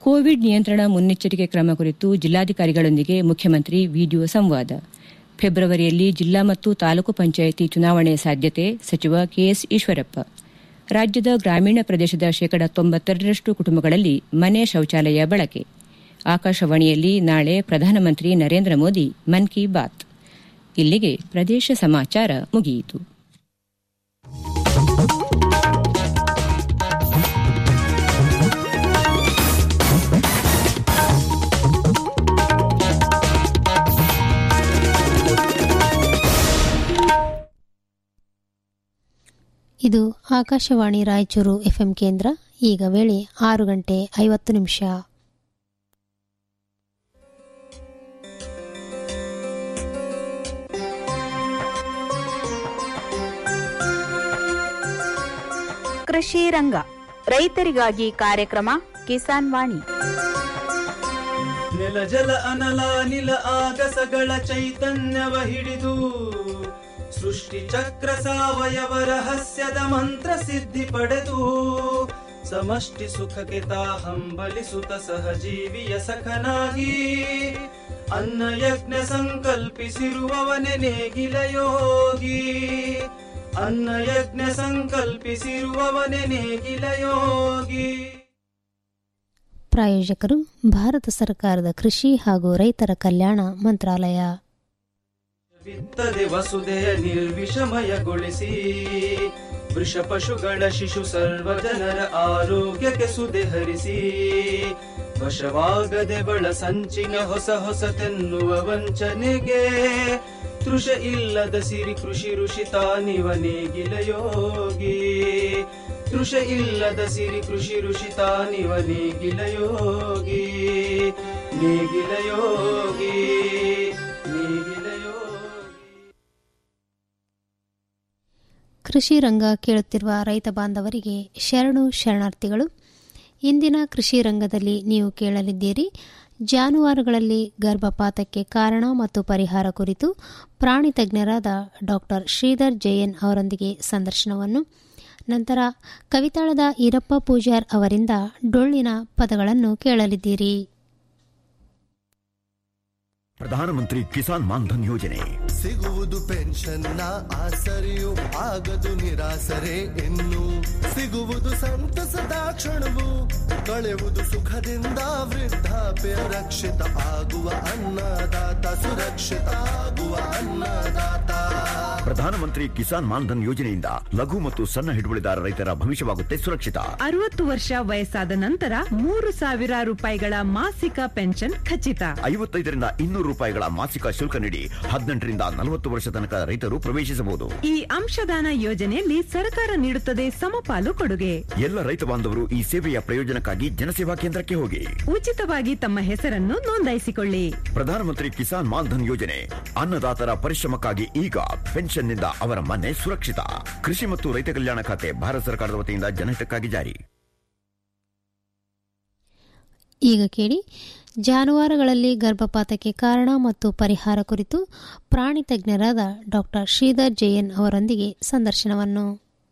Covid ನಿಯಂತ್ರಣ ಮುನ್ನೆಚ್ಚರಿಕೆ ಕ್ರಮ ಕುರಿತು ಜಿಲ್ಲಾಧಿಕಾರಿಗಳೊಂದಿಗೆ ಮುಖ್ಯಮಂತ್ರಿ ವಿಡಿಯೋ ಸಂವಾದ ಫೆಬ್ರವರಿಯಲ್ಲಿ ಜಿಲ್ಲಾ ಮತ್ತು ತಾಲೂಕು ಪಂಚಾಯಿತಿ ಚುನಾವಣೆ ಸಾಧ್ಯತೆ ಸಚಿವ ಕೆಎಸ್ ಈಶ್ವರಪ್ಪ ರಾಜ್ಯದ ಗ್ರಾಮೀಣ ಪ್ರದೇಶದ ಶೇಕಡ ತೊಂಬತ್ತೆರಡರಷ್ಟು ಕುಟುಂಬಗಳಲ್ಲಿ ಮನೆ ಶೌಚಾಲಯ ಬಳಕೆ ಆಕಾಶವಾಣಿಯಲ್ಲಿ ನಾಳೆ ಪ್ರಧಾನಮಂತ್ರಿ ನರೇಂದ್ರ ಮೋದಿ ಮನ್ ಕಿ ಬಾತ್ ಇಲ್ಲಿಗೆ ಪ್ರದೇಶ ಸಮಾಚಾರ ಮುಗಿಯಿತು ಇದು ಆಕಾಶವಾಣಿ ರಾಯಚೂರು ಎಫ್ಎಂ ಕೇಂದ್ರ ಈಗ ವೇಳೆ ಆರು ಗಂಟೆ ಐವತ್ತು ನಿಮಿಷ ಕೃಷಿ ರಂಗ ರೈತರಿಗಾಗಿ ಕಾರ್ಯಕ್ರಮ ಕಿಸಾನ್ ವಾಣಿ ನೆಲ ಜಲ ಅನಲ ನಿಲ ಆಗಸಗಳ ಚೈತನ್ಯವ ಹಿಡಿದು ಸೃಷ್ಟಿ ಚಕ್ರ ಸಾವಯವ ರಹಸ್ಯದ ಮಂತ್ರ ಸಿದ್ಧಿ ಪಡೆದು ಸಮಷ್ಟಿ ಸುಖಕ್ಕೆ ತಾ ಹಂಬಲಿಸುತ್ತ ಸಹಜೀವಿಯ ಸಖನಾಗಿ ಅನ್ನ ಯಜ್ಞ ಸಂಕಲ್ಪಿಸಿರುವವನೆ ನೇಗಿಲ ಯೋಗಿ ಅನ್ನ ಯಜ್ಞ ಸಂಕಲ್ಪಿಸಿರುವವನೆ ನೇಗಿಲ ಯೋಗಿ ಪ್ರಾಯೋಜಕರು ಭಾರತ ಸರ್ಕಾರದ ಕೃಷಿ ಹಾಗೂ ರೈತರ ಕಲ್ಯಾಣ ಮಂತ್ರಾಲಯ ಬಿತ್ತದೆ ವಸುದೆಯ ನಿರ್ವಿಷಮಯಗೊಳಿಸಿ ವೃಷ ಪಶುಗಳ ಶಿಶು ಸರ್ವ ಜನರ ಆರೋಗ್ಯಕ್ಕೆ ಸುದೆ ಹರಿಸಿ ವಶವಾಗದೆ ಬಳ ಸಂಚಿನ ಹೊಸ ಹೊಸತೆನ್ನುವ ವಂಚನೆಗೆ ತೃಷ ಇಲ್ಲದ ಸಿರಿ ಕೃಷಿ ಋಷಿ ತಾನಿವ ನೇಗಿಲ ಯೋಗಿ ತೃಷ ಇಲ್ಲದ ಸಿರಿ ಕೃಷಿ ಋಷಿ ತಾನಿವ ನೇಗಿಲ ಯೋಗಿ ನೇಗಿಲ ಯೋಗಿ ನೇಗಿಲ ಯೋಗಿ ಕೃಷಿ ರಂಗ ಕೇಳುತ್ತಿರುವ ರೈತ ಬಾಂಧವರಿಗೆ ಶರಣು ಶರಣಾರ್ಥಿಗಳು ಇಂದಿನ ಕೃಷಿ ರಂಗದಲ್ಲಿ ನೀವು ಕೇಳಲಿದ್ದೀರಿ ಜಾನುವಾರುಗಳಲ್ಲಿ ಗರ್ಭಪಾತಕ್ಕೆ ಕಾರಣ ಮತ್ತು ಪರಿಹಾರ ಕುರಿತು ಪ್ರಾಣಿ ತಜ್ಞರಾದ ಡಾಕ್ಟರ್ ಶ್ರೀಧರ್ ಜಯನ್ ಅವರೊಂದಿಗೆ ಸಂದರ್ಶನವನ್ನು ನಂತರ ಕವಿತಾಳದ ಈರಪ್ಪ ಪೂಜಾರ್ ಅವರಿಂದ ಡೊಳ್ಳಿನ ಪದಗಳನ್ನು ಕೇಳಲಿದ್ದೀರಿ ಪ್ರಧಾನಮಂತ್ರಿ ಕಿಸಾನ್ ಮಾನ್ಧನ್ ಯೋಜನೆ ಸಿಗುವುದು ಪೆನ್ಷನ್ನ ಆಸರೆಯು ಆಗದು ನಿರಾಸರೆ ಇನ್ನು ಸಿಗುವುದು ಸಂತಸದ ಕ್ಷಣವು ಕಳೆಯುವುದು ಸುಖದಿಂದ ವೃದ್ಧಾಪ್ಯ ರಕ್ಷಿತ ಆಗುವ ಅನ್ನದಾತ ಸುರಕ್ಷಿತ ಆಗುವ ಅನ್ನದಾತ ಪ್ರಧಾನಮಂತ್ರಿ ಕಿಸಾನ್ ಮಾನ್ಧನ್ ಯೋಜನೆಯಿಂದ ಲಘು ಮತ್ತು ಸಣ್ಣ ಹಿಡುವಳಿದಾರ ರೈತರ ಭವಿಷ್ಯವಾಗುತ್ತೆ ಸುರಕ್ಷಿತ ಅರವತ್ತು ವರ್ಷ ವಯಸ್ಸಾದ ನಂತರ ಮೂರು ಸಾವಿರ ರೂಪಾಯಿಗಳ ಮಾಸಿಕ ಪೆನ್ಷನ್ ಖಚಿತ ಐವತ್ತೈದರಿಂದ ಇನ್ನೂರು ರೂಪಾಯಿಗಳ ಮಾಸಿಕ ಶುಲ್ಕ ನೀಡಿ ಹದಿನೆಂಟರಿಂದ ನಲವತ್ತು ವರ್ಷ ತನಕ ರೈತರು ಪ್ರವೇಶಿಸಬಹುದು ಈ ಅಂಶದಾನ ಯೋಜನೆಯಲ್ಲಿ ಸರ್ಕಾರ ನೀಡುತ್ತದೆ ಸಮಪಾಲು ಕೊಡುಗೆ ಎಲ್ಲ ರೈತ ಬಾಂಧವರು ಈ ಸೇವೆಯ ಪ್ರಯೋಜನಕ್ಕಾಗಿ ಜನಸೇವಾ ಕೇಂದ್ರಕ್ಕೆ ಹೋಗಿ ಉಚಿತವಾಗಿ ತಮ್ಮ ಹೆಸರನ್ನು ನೋಂದಾಯಿಸಿಕೊಳ್ಳಿ ಪ್ರಧಾನಮಂತ್ರಿ ಕಿಸಾನ್ ಮಾನ್ಧನ್ ಯೋಜನೆ ಅನ್ನದಾತರ ಪರಿಶ್ರಮಕ್ಕಾಗಿ ಈಗ ಪೆನ್ಷನ್ನಿಂದ ಅವರ ಮನೆ ಸುರಕ್ಷಿತ ಕೃಷಿ ಮತ್ತು ರೈತ ಕಲ್ಯಾಣ ಖಾತೆ ಭಾರತ ಸರ್ಕಾರದ ವತಿಯಿಂದ ಜನಹಿತಕ್ಕಾಗಿ ಜಾರಿ ಈಗ ಕೇಳಿ ಜಾನುವಾರುಗಳಲ್ಲಿ ಗರ್ಭಪಾತಕ್ಕೆ ಕಾರಣ ಮತ್ತು ಪರಿಹಾರ ಕುರಿತು ಪ್ರಾಣಿ ತಜ್ಞರಾದ ಡಾಕ್ಟರ್ ಶ್ರೀಧರ್ ಜಯನ್ ಅವರೊಂದಿಗೆ ಸಂದರ್ಶನವನ್ನು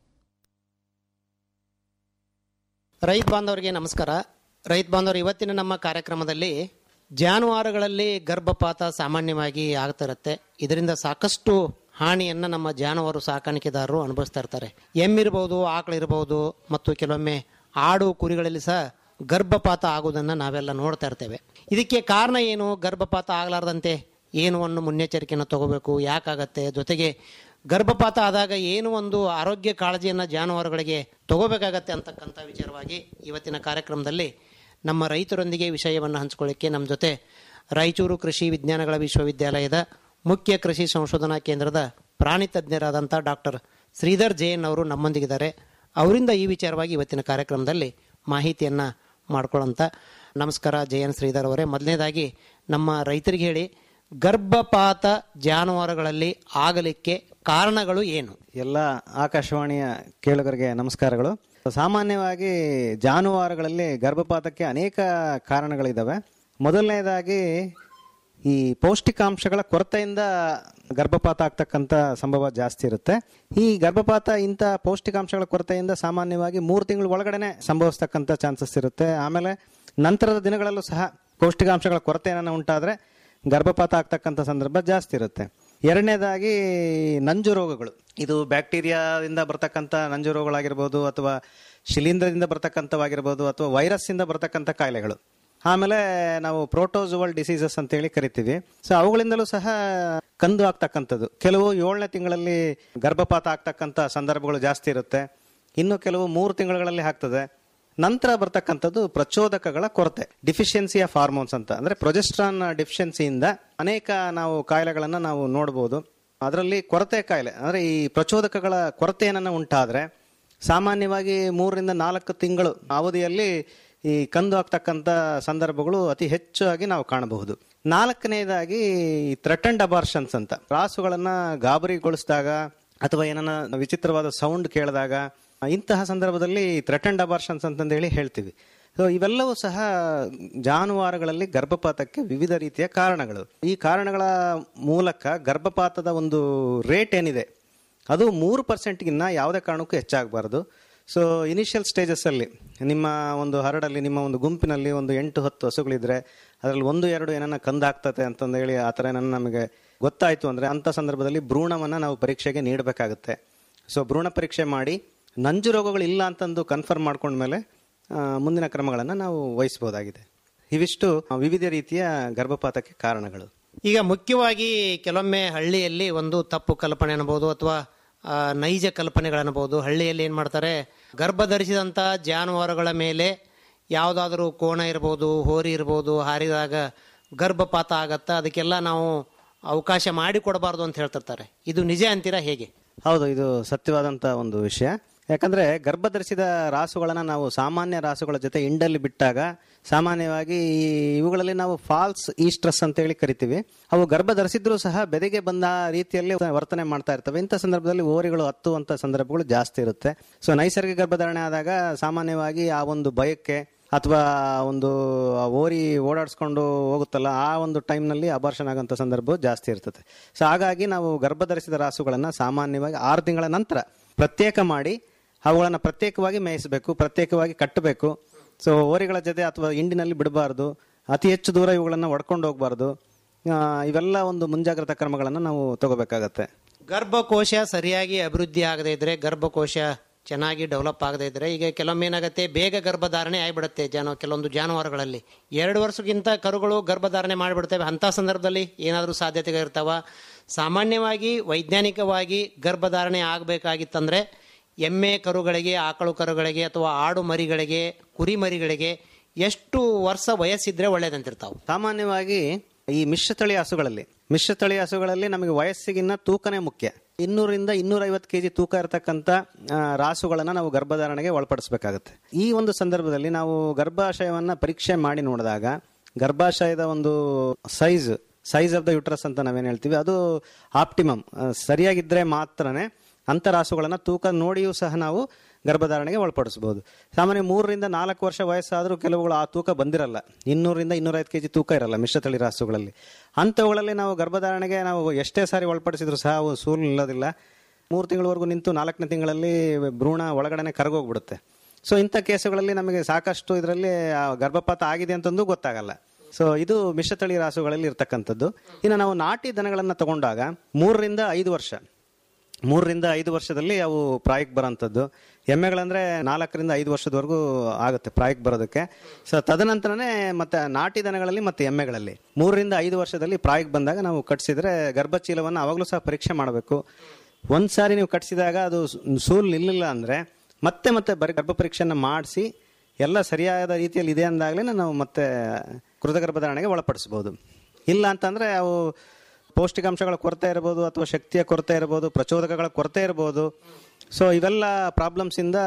ರೈತ ಬಾಂಧವರಿಗೆ ನಮಸ್ಕಾರ ರೈತ ಬಾಂಧವರು ಇವತ್ತಿನ ನಮ್ಮ ಕಾರ್ಯಕ್ರಮದಲ್ಲಿ ಜಾನುವಾರುಗಳಲ್ಲಿ ಗರ್ಭಪಾತ ಸಾಮಾನ್ಯವಾಗಿ ಆಗ್ತಿರುತ್ತೆ ಇದರಿಂದ ಸಾಕಷ್ಟು ಹಾನಿಯನ್ನು ನಮ್ಮ ಜಾನುವಾರು ಸಾಕಾಣಿಕೆದಾರರು ಅನುಭವಿಸ್ತಾ ಇರ್ತಾರೆ ಎಮ್ಮಿರ್ಬೋದು ಆಕಳಿರ್ಬೋದು ಮತ್ತು ಕೆಲವೊಮ್ಮೆ ಆಡು ಕುರಿಗಳಲ್ಲಿ ಸಹ ಗರ್ಭಪಾತ ಆಗುವುದನ್ನು ನಾವೆಲ್ಲ ನೋಡ್ತಾ ಇರ್ತೇವೆ ಇದಕ್ಕೆ ಕಾರಣ ಏನು ಗರ್ಭಪಾತ ಆಗಲಾರ್ದಂತೆ ಏನು ಒಂದು ಮುನ್ನೆಚ್ಚರಿಕೆಯನ್ನು ತಗೋಬೇಕು ಯಾಕಾಗತ್ತೆ ಜೊತೆಗೆ ಗರ್ಭಪಾತ ಆದಾಗ ಏನು ಒಂದು ಆರೋಗ್ಯ ಕಾಳಜಿಯನ್ನು ಜಾನುವಾರುಗಳಿಗೆ ತಗೋಬೇಕಾಗತ್ತೆ ಅಂತಕ್ಕಂಥ ವಿಚಾರವಾಗಿ ಇವತ್ತಿನ ಕಾರ್ಯಕ್ರಮದಲ್ಲಿ ನಮ್ಮ ರೈತರೊಂದಿಗೆ ವಿಷಯವನ್ನು ಹಂಚಿಕೊಳ್ಳಿಕ್ಕೆ ನಮ್ಮ ಜೊತೆ ರಾಯಚೂರು ಕೃಷಿ ವಿಜ್ಞಾನಗಳ ವಿಶ್ವವಿದ್ಯಾಲಯದ ಮುಖ್ಯ ಕೃಷಿ ಸಂಶೋಧನಾ ಕೇಂದ್ರದ ಪ್ರಾಣಿ ತಜ್ಞರಾದಂಥ ಡಾಕ್ಟರ್ ಶ್ರೀಧರ್ ಜೈನ್ ಅವರು ನಮ್ಮೊಂದಿಗಿದ್ದಾರೆ ಅವರಿಂದ ಈ ವಿಚಾರವಾಗಿ ಇವತ್ತಿನ ಕಾರ್ಯಕ್ರಮದಲ್ಲಿ ಮಾಹಿತಿಯನ್ನು ಮಾಡ್ಕೊಳ್ಳೋಂಥ ನಮಸ್ಕಾರ ಜಯನ್ ಶ್ರೀಧರ್ ಅವರೇ ಮೊದಲನೇದಾಗಿ ನಮ್ಮ ರೈತರಿಗೆ ಹೇಳಿ ಗರ್ಭಪಾತ ಜಾನುವಾರುಗಳಲ್ಲಿ ಆಗಲಿಕ್ಕೆ ಕಾರಣಗಳು ಏನು ಎಲ್ಲ ಆಕಾಶವಾಣಿಯ ಕೇಳುಗರಿಗೆ ನಮಸ್ಕಾರಗಳು ಸಾಮಾನ್ಯವಾಗಿ ಜಾನುವಾರುಗಳಲ್ಲಿ ಗರ್ಭಪಾತಕ್ಕೆ ಅನೇಕ ಕಾರಣಗಳಿದ್ದಾವೆ ಮೊದಲನೇದಾಗಿ ಈ ಪೌಷ್ಟಿಕಾಂಶಗಳ ಕೊರತೆಯಿಂದ ಗರ್ಭಪಾತ ಆಗ್ತಕ್ಕಂಥ ಸಂಭವ ಜಾಸ್ತಿ ಇರುತ್ತೆ ಈ ಗರ್ಭಪಾತ ಇಂಥ ಪೌಷ್ಟಿಕಾಂಶಗಳ ಕೊರತೆಯಿಂದ ಸಾಮಾನ್ಯವಾಗಿ ಮೂರು ತಿಂಗಳ ಒಳಗಡೆನೆ ಸಂಭವಿಸ್ತಕ್ಕಂಥ ಚಾನ್ಸಸ್ ಇರುತ್ತೆ ಆಮೇಲೆ ನಂತರದ ದಿನಗಳಲ್ಲೂ ಸಹ ಪೌಷ್ಟಿಕಾಂಶಗಳ ಕೊರತೆ ಏನಾನ ಉಂಟಾದರೆ ಗರ್ಭಪಾತ ಆಗ್ತಕ್ಕಂಥ ಸಂದರ್ಭ ಜಾಸ್ತಿ ಇರುತ್ತೆ ಎರಡನೇದಾಗಿ ನಂಜು ರೋಗಗಳು ಇದು ಬ್ಯಾಕ್ಟೀರಿಯಾದಿಂದ ಬರ್ತಕ್ಕಂಥ ನಂಜು ರೋಗಗಳಾಗಿರ್ಬೋದು ಅಥವಾ ಶಿಲೀಂಧ್ರದಿಂದ ಬರ್ತಕ್ಕಂಥವಾಗಿರ್ಬೋದು ಅಥವಾ ವೈರಸ್ಸಿಂದ ಬರ್ತಕ್ಕಂಥ ಕಾಯಿಲೆಗಳು ಆಮೇಲೆ ನಾವು ಪ್ರೋಟೋಜುವಲ್ ಡಿಸೀಸಸ್ ಅಂತೇಳಿ ಕರಿತೀವಿ ಸೊ ಅವುಗಳಿಂದಲೂ ಸಹ ಕಂದು ಆಗ್ತಕ್ಕಂಥದ್ದು ಕೆಲವು ಏಳನೇ ತಿಂಗಳಲ್ಲಿ ಗರ್ಭಪಾತ ಆಗ್ತಕ್ಕಂಥ ಸಂದರ್ಭಗಳು ಜಾಸ್ತಿ ಇರುತ್ತೆ ಇನ್ನು ಕೆಲವು ಮೂರು ತಿಂಗಳುಗಳಲ್ಲಿ ಆಗ್ತದೆ ನಂತರ ಬರ್ತಕ್ಕಂಥದ್ದು ಪ್ರಚೋದಕಗಳ ಕೊರತೆ ಡಿಫಿಷಿಯನ್ಸಿ ಆಫ್ ಹಾರ್ಮೋನ್ಸ್ ಅಂತ ಅಂದ್ರೆ ಪ್ರೊಜೆಸ್ಟ್ರಾನ್ ಡಿಫಿಷಿಯನ್ಸಿಯಿಂದ ಅನೇಕ ನಾವು ಕಾಯಿಲೆಗಳನ್ನು ನಾವು ನೋಡ್ಬೋದು ಅದರಲ್ಲಿ ಕೊರತೆ ಕಾಯಿಲೆ ಅಂದ್ರೆ ಈ ಪ್ರಚೋದಕಗಳ ಕೊರತೆ ಏನನ್ನ ಉಂಟಾದ್ರೆ ಸಾಮಾನ್ಯವಾಗಿ ಮೂರರಿಂದ ನಾಲ್ಕು ತಿಂಗಳು ಅವಧಿಯಲ್ಲಿ ಈ ಕಂದು ಆಗ್ತಕ್ಕಂಥ ಸಂದರ್ಭಗಳು ಅತಿ ಹೆಚ್ಚಾಗಿ ನಾವು ಕಾಣಬಹುದು ನಾಲ್ಕನೇದಾಗಿ ಥ್ರೆಟನ್ಡ್ ಅಬಾರ್ಷನ್ಸ್ ಅಂತ ರಾಸುಗಳನ್ನ ಗಾಬರಿಗೊಳಿಸಿದಾಗ ಅಥವಾ ಏನನ್ನ ವಿಚಿತ್ರವಾದ ಸೌಂಡ್ ಕೇಳಿದಾಗ ಇಂತಹ ಸಂದರ್ಭದಲ್ಲಿ ಥ್ರೆಟನ್ಡ್ ಅಬಾರ್ಷನ್ಸ್ ಅಂತಂದೇಳಿ ಹೇಳ್ತೀವಿ ಸೊ ಇವೆಲ್ಲವೂ ಸಹ ಜಾನುವಾರುಗಳಲ್ಲಿ ಗರ್ಭಪಾತಕ್ಕೆ ವಿವಿಧ ರೀತಿಯ ಕಾರಣಗಳು ಈ ಕಾರಣಗಳ ಮೂಲಕ ಗರ್ಭಪಾತದ ಒಂದು ರೇಟ್ ಏನಿದೆ ಅದು ಮೂರು ಪರ್ಸೆಂಟ್ಗಿನ್ನ ಯಾವುದೇ ಕಾರಣಕ್ಕೂ ಹೆಚ್ಚಾಗಬಾರ್ದು ಸೊ ಇನಿಷಿಯಲ್ ಸ್ಟೇಜಸ್ಸಲ್ಲಿ ನಿಮ್ಮ ಒಂದು ಹರಡಲ್ಲಿ ನಿಮ್ಮ ಒಂದು ಗುಂಪಿನಲ್ಲಿ ಒಂದು ಎಂಟು ಹತ್ತು ಹಸುಗಳಿದ್ರೆ ಅದರಲ್ಲಿ ಒಂದು ಎರಡು ಏನನ್ನ ಕಂದಾಗ್ತದೆ ಅಂತಂದು ಹೇಳಿ ಆ ಥರ ಏನನ್ನ ನಮಗೆ ಗೊತ್ತಾಯಿತು ಅಂದರೆ ಅಂಥ ಸಂದರ್ಭದಲ್ಲಿ ಭ್ರೂಣವನ್ನು ನಾವು ಪರೀಕ್ಷೆಗೆ ನೀಡಬೇಕಾಗುತ್ತೆ ಸೊ ಭ್ರೂಣ ಪರೀಕ್ಷೆ ಮಾಡಿ ನಂಜು ರೋಗಗಳು ಇಲ್ಲ ಅಂತಂದು ಕನ್ಫರ್ಮ್ ಮಾಡ್ಕೊಂಡ್ಮೇಲೆ ಆ, ಮುಂದಿನ ಕ್ರಮಗಳನ್ನು ನಾವು ವಹಿಸ್ಬೋದಾಗಿದೆ ಇವಿಷ್ಟು ವಿವಿಧ ರೀತಿಯ ಗರ್ಭಪಾತಕ್ಕೆ ಕಾರಣಗಳು ಈಗ ಮುಖ್ಯವಾಗಿ ಕೆಲವೊಮ್ಮೆ ಹಳ್ಳಿಯಲ್ಲಿ ಒಂದು ತಪ್ಪು ಕಲ್ಪನೆ ಅನ್ಬೋದು ಅಥವಾ ಆ, ನೈಜ ಕಲ್ಪನೆಗಳನ್ಬೋದು ಹಳ್ಳಿಯಲ್ಲಿ ಏನು ಮಾಡ್ತಾರೆ ಗರ್ಭ ಧರಿಸಿದಂಥ ಜಾನುವಾರುಗಳ ಮೇಲೆ ಯಾವುದಾದ್ರೂ ಕೋಣ ಇರ್ಬೋದು ಹೋರಿ ಇರ್ಬೋದು ಹಾರಿದಾಗ ಗರ್ಭಪಾತ ಆಗತ್ತಾ ಅದಕ್ಕೆಲ್ಲ ನಾವು ಅವಕಾಶ ಮಾಡಿ ಕೊಡಬಾರ್ದು ಅಂತ ಹೇಳ್ತಿರ್ತಾರೆ ಇದು ನಿಜ ಅಂತೀರಾ ಹೇಗೆ ಹೌದು ಇದು ಸತ್ಯವಾದಂಥ ಒಂದು ವಿಷಯ ಯಾಕಂದ್ರೆ ಗರ್ಭ ಧರಿಸಿದ ರಾಸುಗಳನ್ನ ನಾವು ಸಾಮಾನ್ಯ ರಾಸುಗಳ ಜೊತೆ ಇಂಡಲ್ಲಿ ಬಿಟ್ಟಾಗ ಸಾಮಾನ್ಯವಾಗಿ ಈ ಇವುಗಳಲ್ಲಿ ನಾವು ಫಾಲ್ಸ್ ಈಸ್ಟ್ರಸ್ ಅಂತ ಹೇಳಿ ಕರಿತೀವಿ ಅವು ಗರ್ಭ ಧರಿಸಿದ್ರು ಸಹ ಬೆದೆಗೆ ಬಂದ ರೀತಿಯಲ್ಲಿ ವರ್ತನೆ ಮಾಡ್ತಾ ಇರ್ತವೆ ಇಂಥ ಸಂದರ್ಭದಲ್ಲಿ ಓರಿಗಳು ಹತ್ತುವಂತ ಸಂದರ್ಭಗಳು ಜಾಸ್ತಿ ಇರುತ್ತೆ ಸೊ ನೈಸರ್ಗಿಕ ಗರ್ಭಧಾರಣೆ ಆದಾಗ ಸಾಮಾನ್ಯವಾಗಿ ಆ ಒಂದು ಭಯಕ್ಕೆ ಅಥವಾ ಒಂದು ಆ ಓರಿ ಓಡಾಡಿಸ್ಕೊಂಡು ಹೋಗುತ್ತಲ್ಲ ಆ ಒಂದು ಟೈಮ್ನಲ್ಲಿ ಅಬಾರ್ಷನ್ ಆಗೋಂಥ ಸಂದರ್ಭ ಜಾಸ್ತಿ ಇರ್ತದೆ ಸೊ ಹಾಗಾಗಿ ನಾವು ಗರ್ಭಧರಿಸಿದ ರಾಸುಗಳನ್ನು ಸಾಮಾನ್ಯವಾಗಿ ಆರು ತಿಂಗಳ ನಂತರ ಪ್ರತ್ಯೇಕ ಮಾಡಿ ಅವುಗಳನ್ನು ಪ್ರತ್ಯೇಕವಾಗಿ ಮೇಯಿಸಬೇಕು ಪ್ರತ್ಯೇಕವಾಗಿ ಕಟ್ಟಬೇಕು ಸೊ ಓರಿಗಳ ಜೊತೆ ಅಥವಾ ಇಂಡಿನಲ್ಲಿ ಬಿಡಬಾರ್ದು ಅತಿ ಹೆಚ್ಚು ದೂರ ಇವುಗಳನ್ನು ಒಡ್ಕೊಂಡು ಹೋಗಬಾರ್ದು ಇವೆಲ್ಲ ಒಂದು ಮುಂಜಾಗ್ರತಾ ಕ್ರಮಗಳನ್ನು ನಾವು ತಗೋಬೇಕಾಗತ್ತೆ ಗರ್ಭಕೋಶ ಸರಿಯಾಗಿ ಅಭಿವೃದ್ಧಿ ಆಗದೇ ಇದ್ರೆ ಗರ್ಭಕೋಶ ಚೆನ್ನಾಗಿ ಡೆವಲಪ್ ಆಗದೇ ಇದ್ರೆ ಈಗ ಕೆಲವೊಮ್ಮೆ ಏನಾಗುತ್ತೆ ಬೇಗ ಗರ್ಭಧಾರಣೆ ಆಗಿಬಿಡುತ್ತೆ ಜಾನು ಕೆಲವೊಂದು ಜಾನುವಾರುಗಳಲ್ಲಿ ಎರಡು ವರ್ಷಕ್ಕಿಂತ ಕರುಗಳು ಗರ್ಭಧಾರಣೆ ಮಾಡಿಬಿಡ್ತವೆ ಅಂಥ ಸಂದರ್ಭದಲ್ಲಿ ಏನಾದರೂ ಸಾಧ್ಯತೆಗಳಿರ್ತಾವ ಸಾಮಾನ್ಯವಾಗಿ ವೈಜ್ಞಾನಿಕವಾಗಿ ಗರ್ಭಧಾರಣೆ ಆಗಬೇಕಾಗಿತ್ತಂದ್ರೆ ಎಮ್ಮೆ ಕರುಗಳಿಗೆ ಆಕಳು ಕರುಗಳಿಗೆ ಅಥವಾ ಆಡು ಮರಿಗಳಿಗೆ ಕುರಿ ಮರಿಗಳಿಗೆ ಎಷ್ಟು ವರ್ಷ ವಯಸ್ಸಿದ್ರೆ ಒಳ್ಳೇದಂತಿರ್ತಾವೆ ಸಾಮಾನ್ಯವಾಗಿ ಈ ಮಿಶ್ರತಳಿ ಹಸುಗಳಲ್ಲಿ ಮಿಶ್ರತಳಿ ಹಸುಗಳಲ್ಲಿ ನಮಗೆ ವಯಸ್ಸಿಗಿನ್ನ ತೂಕನೇ ಮುಖ್ಯ ಇನ್ನೂರಿಂದ ಇನ್ನೂರೈವತ್ತು ಕೆಜಿ ತೂಕ ಇರತಕ್ಕಂಥ ಆ, ರಾಸುಗಳನ್ನ ನಾವು ಗರ್ಭಧಾರಣೆಗೆ ಒಳಪಡಿಸಬೇಕಾಗುತ್ತೆ ಈ ಒಂದು ಸಂದರ್ಭದಲ್ಲಿ ನಾವು ಗರ್ಭಾಶಯವನ್ನ ಪರೀಕ್ಷೆ ಮಾಡಿ ನೋಡಿದಾಗ ಗರ್ಭಾಶಯದ ಒಂದು size size of the uterus ಅಂತ ನಾವೇನು ಹೇಳ್ತೀವಿ ಅದು ಆಪ್ಟಿಮಮ್ ಸರಿಯಾಗಿದ್ರೆ ಮಾತ್ರನೇ ಅಂಥ ರಾಸುಗಳನ್ನ ತೂಕ ನೋಡಿಯೂ ಸಹ ನಾವು ಗರ್ಭಧಾರಣೆಗೆ ಒಳಪಡಿಸಬಹುದು ಸಾಮಾನ್ಯ ಮೂರರಿಂದ ನಾಲ್ಕು ವರ್ಷ ವಯಸ್ಸಾದರೂ ಕೆಲವುಗಳು ಆ ತೂಕ ಬಂದಿರಲ್ಲ ಇನ್ನೂರಿಂದ ಇನ್ನೂರೈದು ಕೆಜಿ ತೂಕ ಇರಲ್ಲ ಮಿಶ್ರತಳಿ ರಾಸುಗಳಲ್ಲಿ ಅಂಥವುಗಳಲ್ಲಿ ನಾವು ಗರ್ಭಧಾರಣೆಗೆ ನಾವು ಎಷ್ಟೇ ಸಾರಿ ಒಳಪಡಿಸಿದ್ರು ಸಹ ಅವು ಸೂಲು ನಿಲ್ಲೋದಿಲ್ಲ ಮೂರು ತಿಂಗಳವರೆಗೂ ನಿಂತು ನಾಲ್ಕನೇ ತಿಂಗಳಲ್ಲಿ ಭ್ರೂಣ ಒಳಗಡೆನೆ ಕರಗೋಗ್ಬಿಡುತ್ತೆ ಸೊ ಇಂಥ ಕೇಸುಗಳಲ್ಲಿ ನಮಗೆ ಸಾಕಷ್ಟು ಇದರಲ್ಲಿ ಆ ಗರ್ಭಪಾತ ಆಗಿದೆ ಅಂತಂದು ಗೊತ್ತಾಗಲ್ಲ ಸೊ ಇದು ಮಿಶ್ರತಳಿ ರಾಸುಗಳಲ್ಲಿ ಇರ್ತಕ್ಕಂಥದ್ದು ಇನ್ನು ನಾವು ನಾಟಿ ದನಗಳನ್ನು ತಗೊಂಡಾಗ ಮೂರರಿಂದ ಐದು ವರ್ಷ ಮೂರರಿಂದ ಐದು ವರ್ಷದಲ್ಲಿ ಅವು ಪ್ರಾಯಕ್ಕೆ ಬರೋಂಥದ್ದು ಎಮ್ಮೆಗಳಂದ್ರೆ ನಾಲ್ಕರಿಂದ ಐದು ವರ್ಷದವರೆಗೂ ಆಗುತ್ತೆ ಪ್ರಾಯಕ್ಕೆ ಬರೋದಕ್ಕೆ ಸೊ ತದನಂತರನೇ ಮತ್ತೆ ನಾಟಿ ದನಗಳಲ್ಲಿ ಮತ್ತೆ ಎಮ್ಮೆಗಳಲ್ಲಿ ಮೂರರಿಂದ ಐದು ವರ್ಷದಲ್ಲಿ ಪ್ರಾಯಕ್ಕೆ ಬಂದಾಗ ನಾವು ಕಟ್ಸಿದ್ರೆ ಗರ್ಭಚೀಲವನ್ನು ಅವಾಗಲೂ ಸಹ ಪರೀಕ್ಷೆ ಮಾಡಬೇಕು ಒಂದು ಸಾರಿ ನೀವು ಕಟ್ಸಿದಾಗ ಅದು ಸೂಲ್ ನಿಲ್ಲಿಲ್ಲ ಅಂದರೆ ಮತ್ತೆ ಮತ್ತೆ ಬರೀ ಗರ್ಭ ಪರೀಕ್ಷೆಯನ್ನು ಮಾಡಿಸಿ ಎಲ್ಲ ಸರಿಯಾದ ರೀತಿಯಲ್ಲಿ ಇದೆ ಅಂದಾಗಲೇ ನಾವು ಮತ್ತೆ ಕೃತಗರ್ಭಧಾರಣೆಗೆ ಒಳಪಡಿಸ್ಬೋದು ಇಲ್ಲ ಅಂತಂದರೆ ಅವು ಪೌಷ್ಟಿಕಾಂಶಗಳ ಕೊರತೆ ಇರ್ಬೋದು ಅಥವಾ ಶಕ್ತಿಯ ಕೊರತೆ ಇರ್ಬೋದು ಪ್ರಚೋದಕಗಳ ಕೊರತೆ ಇರ್ಬೋದು ಸೊ ಇವೆಲ್ಲ ಪ್ರಾಬ್ಲಮ್ಸಿಂದ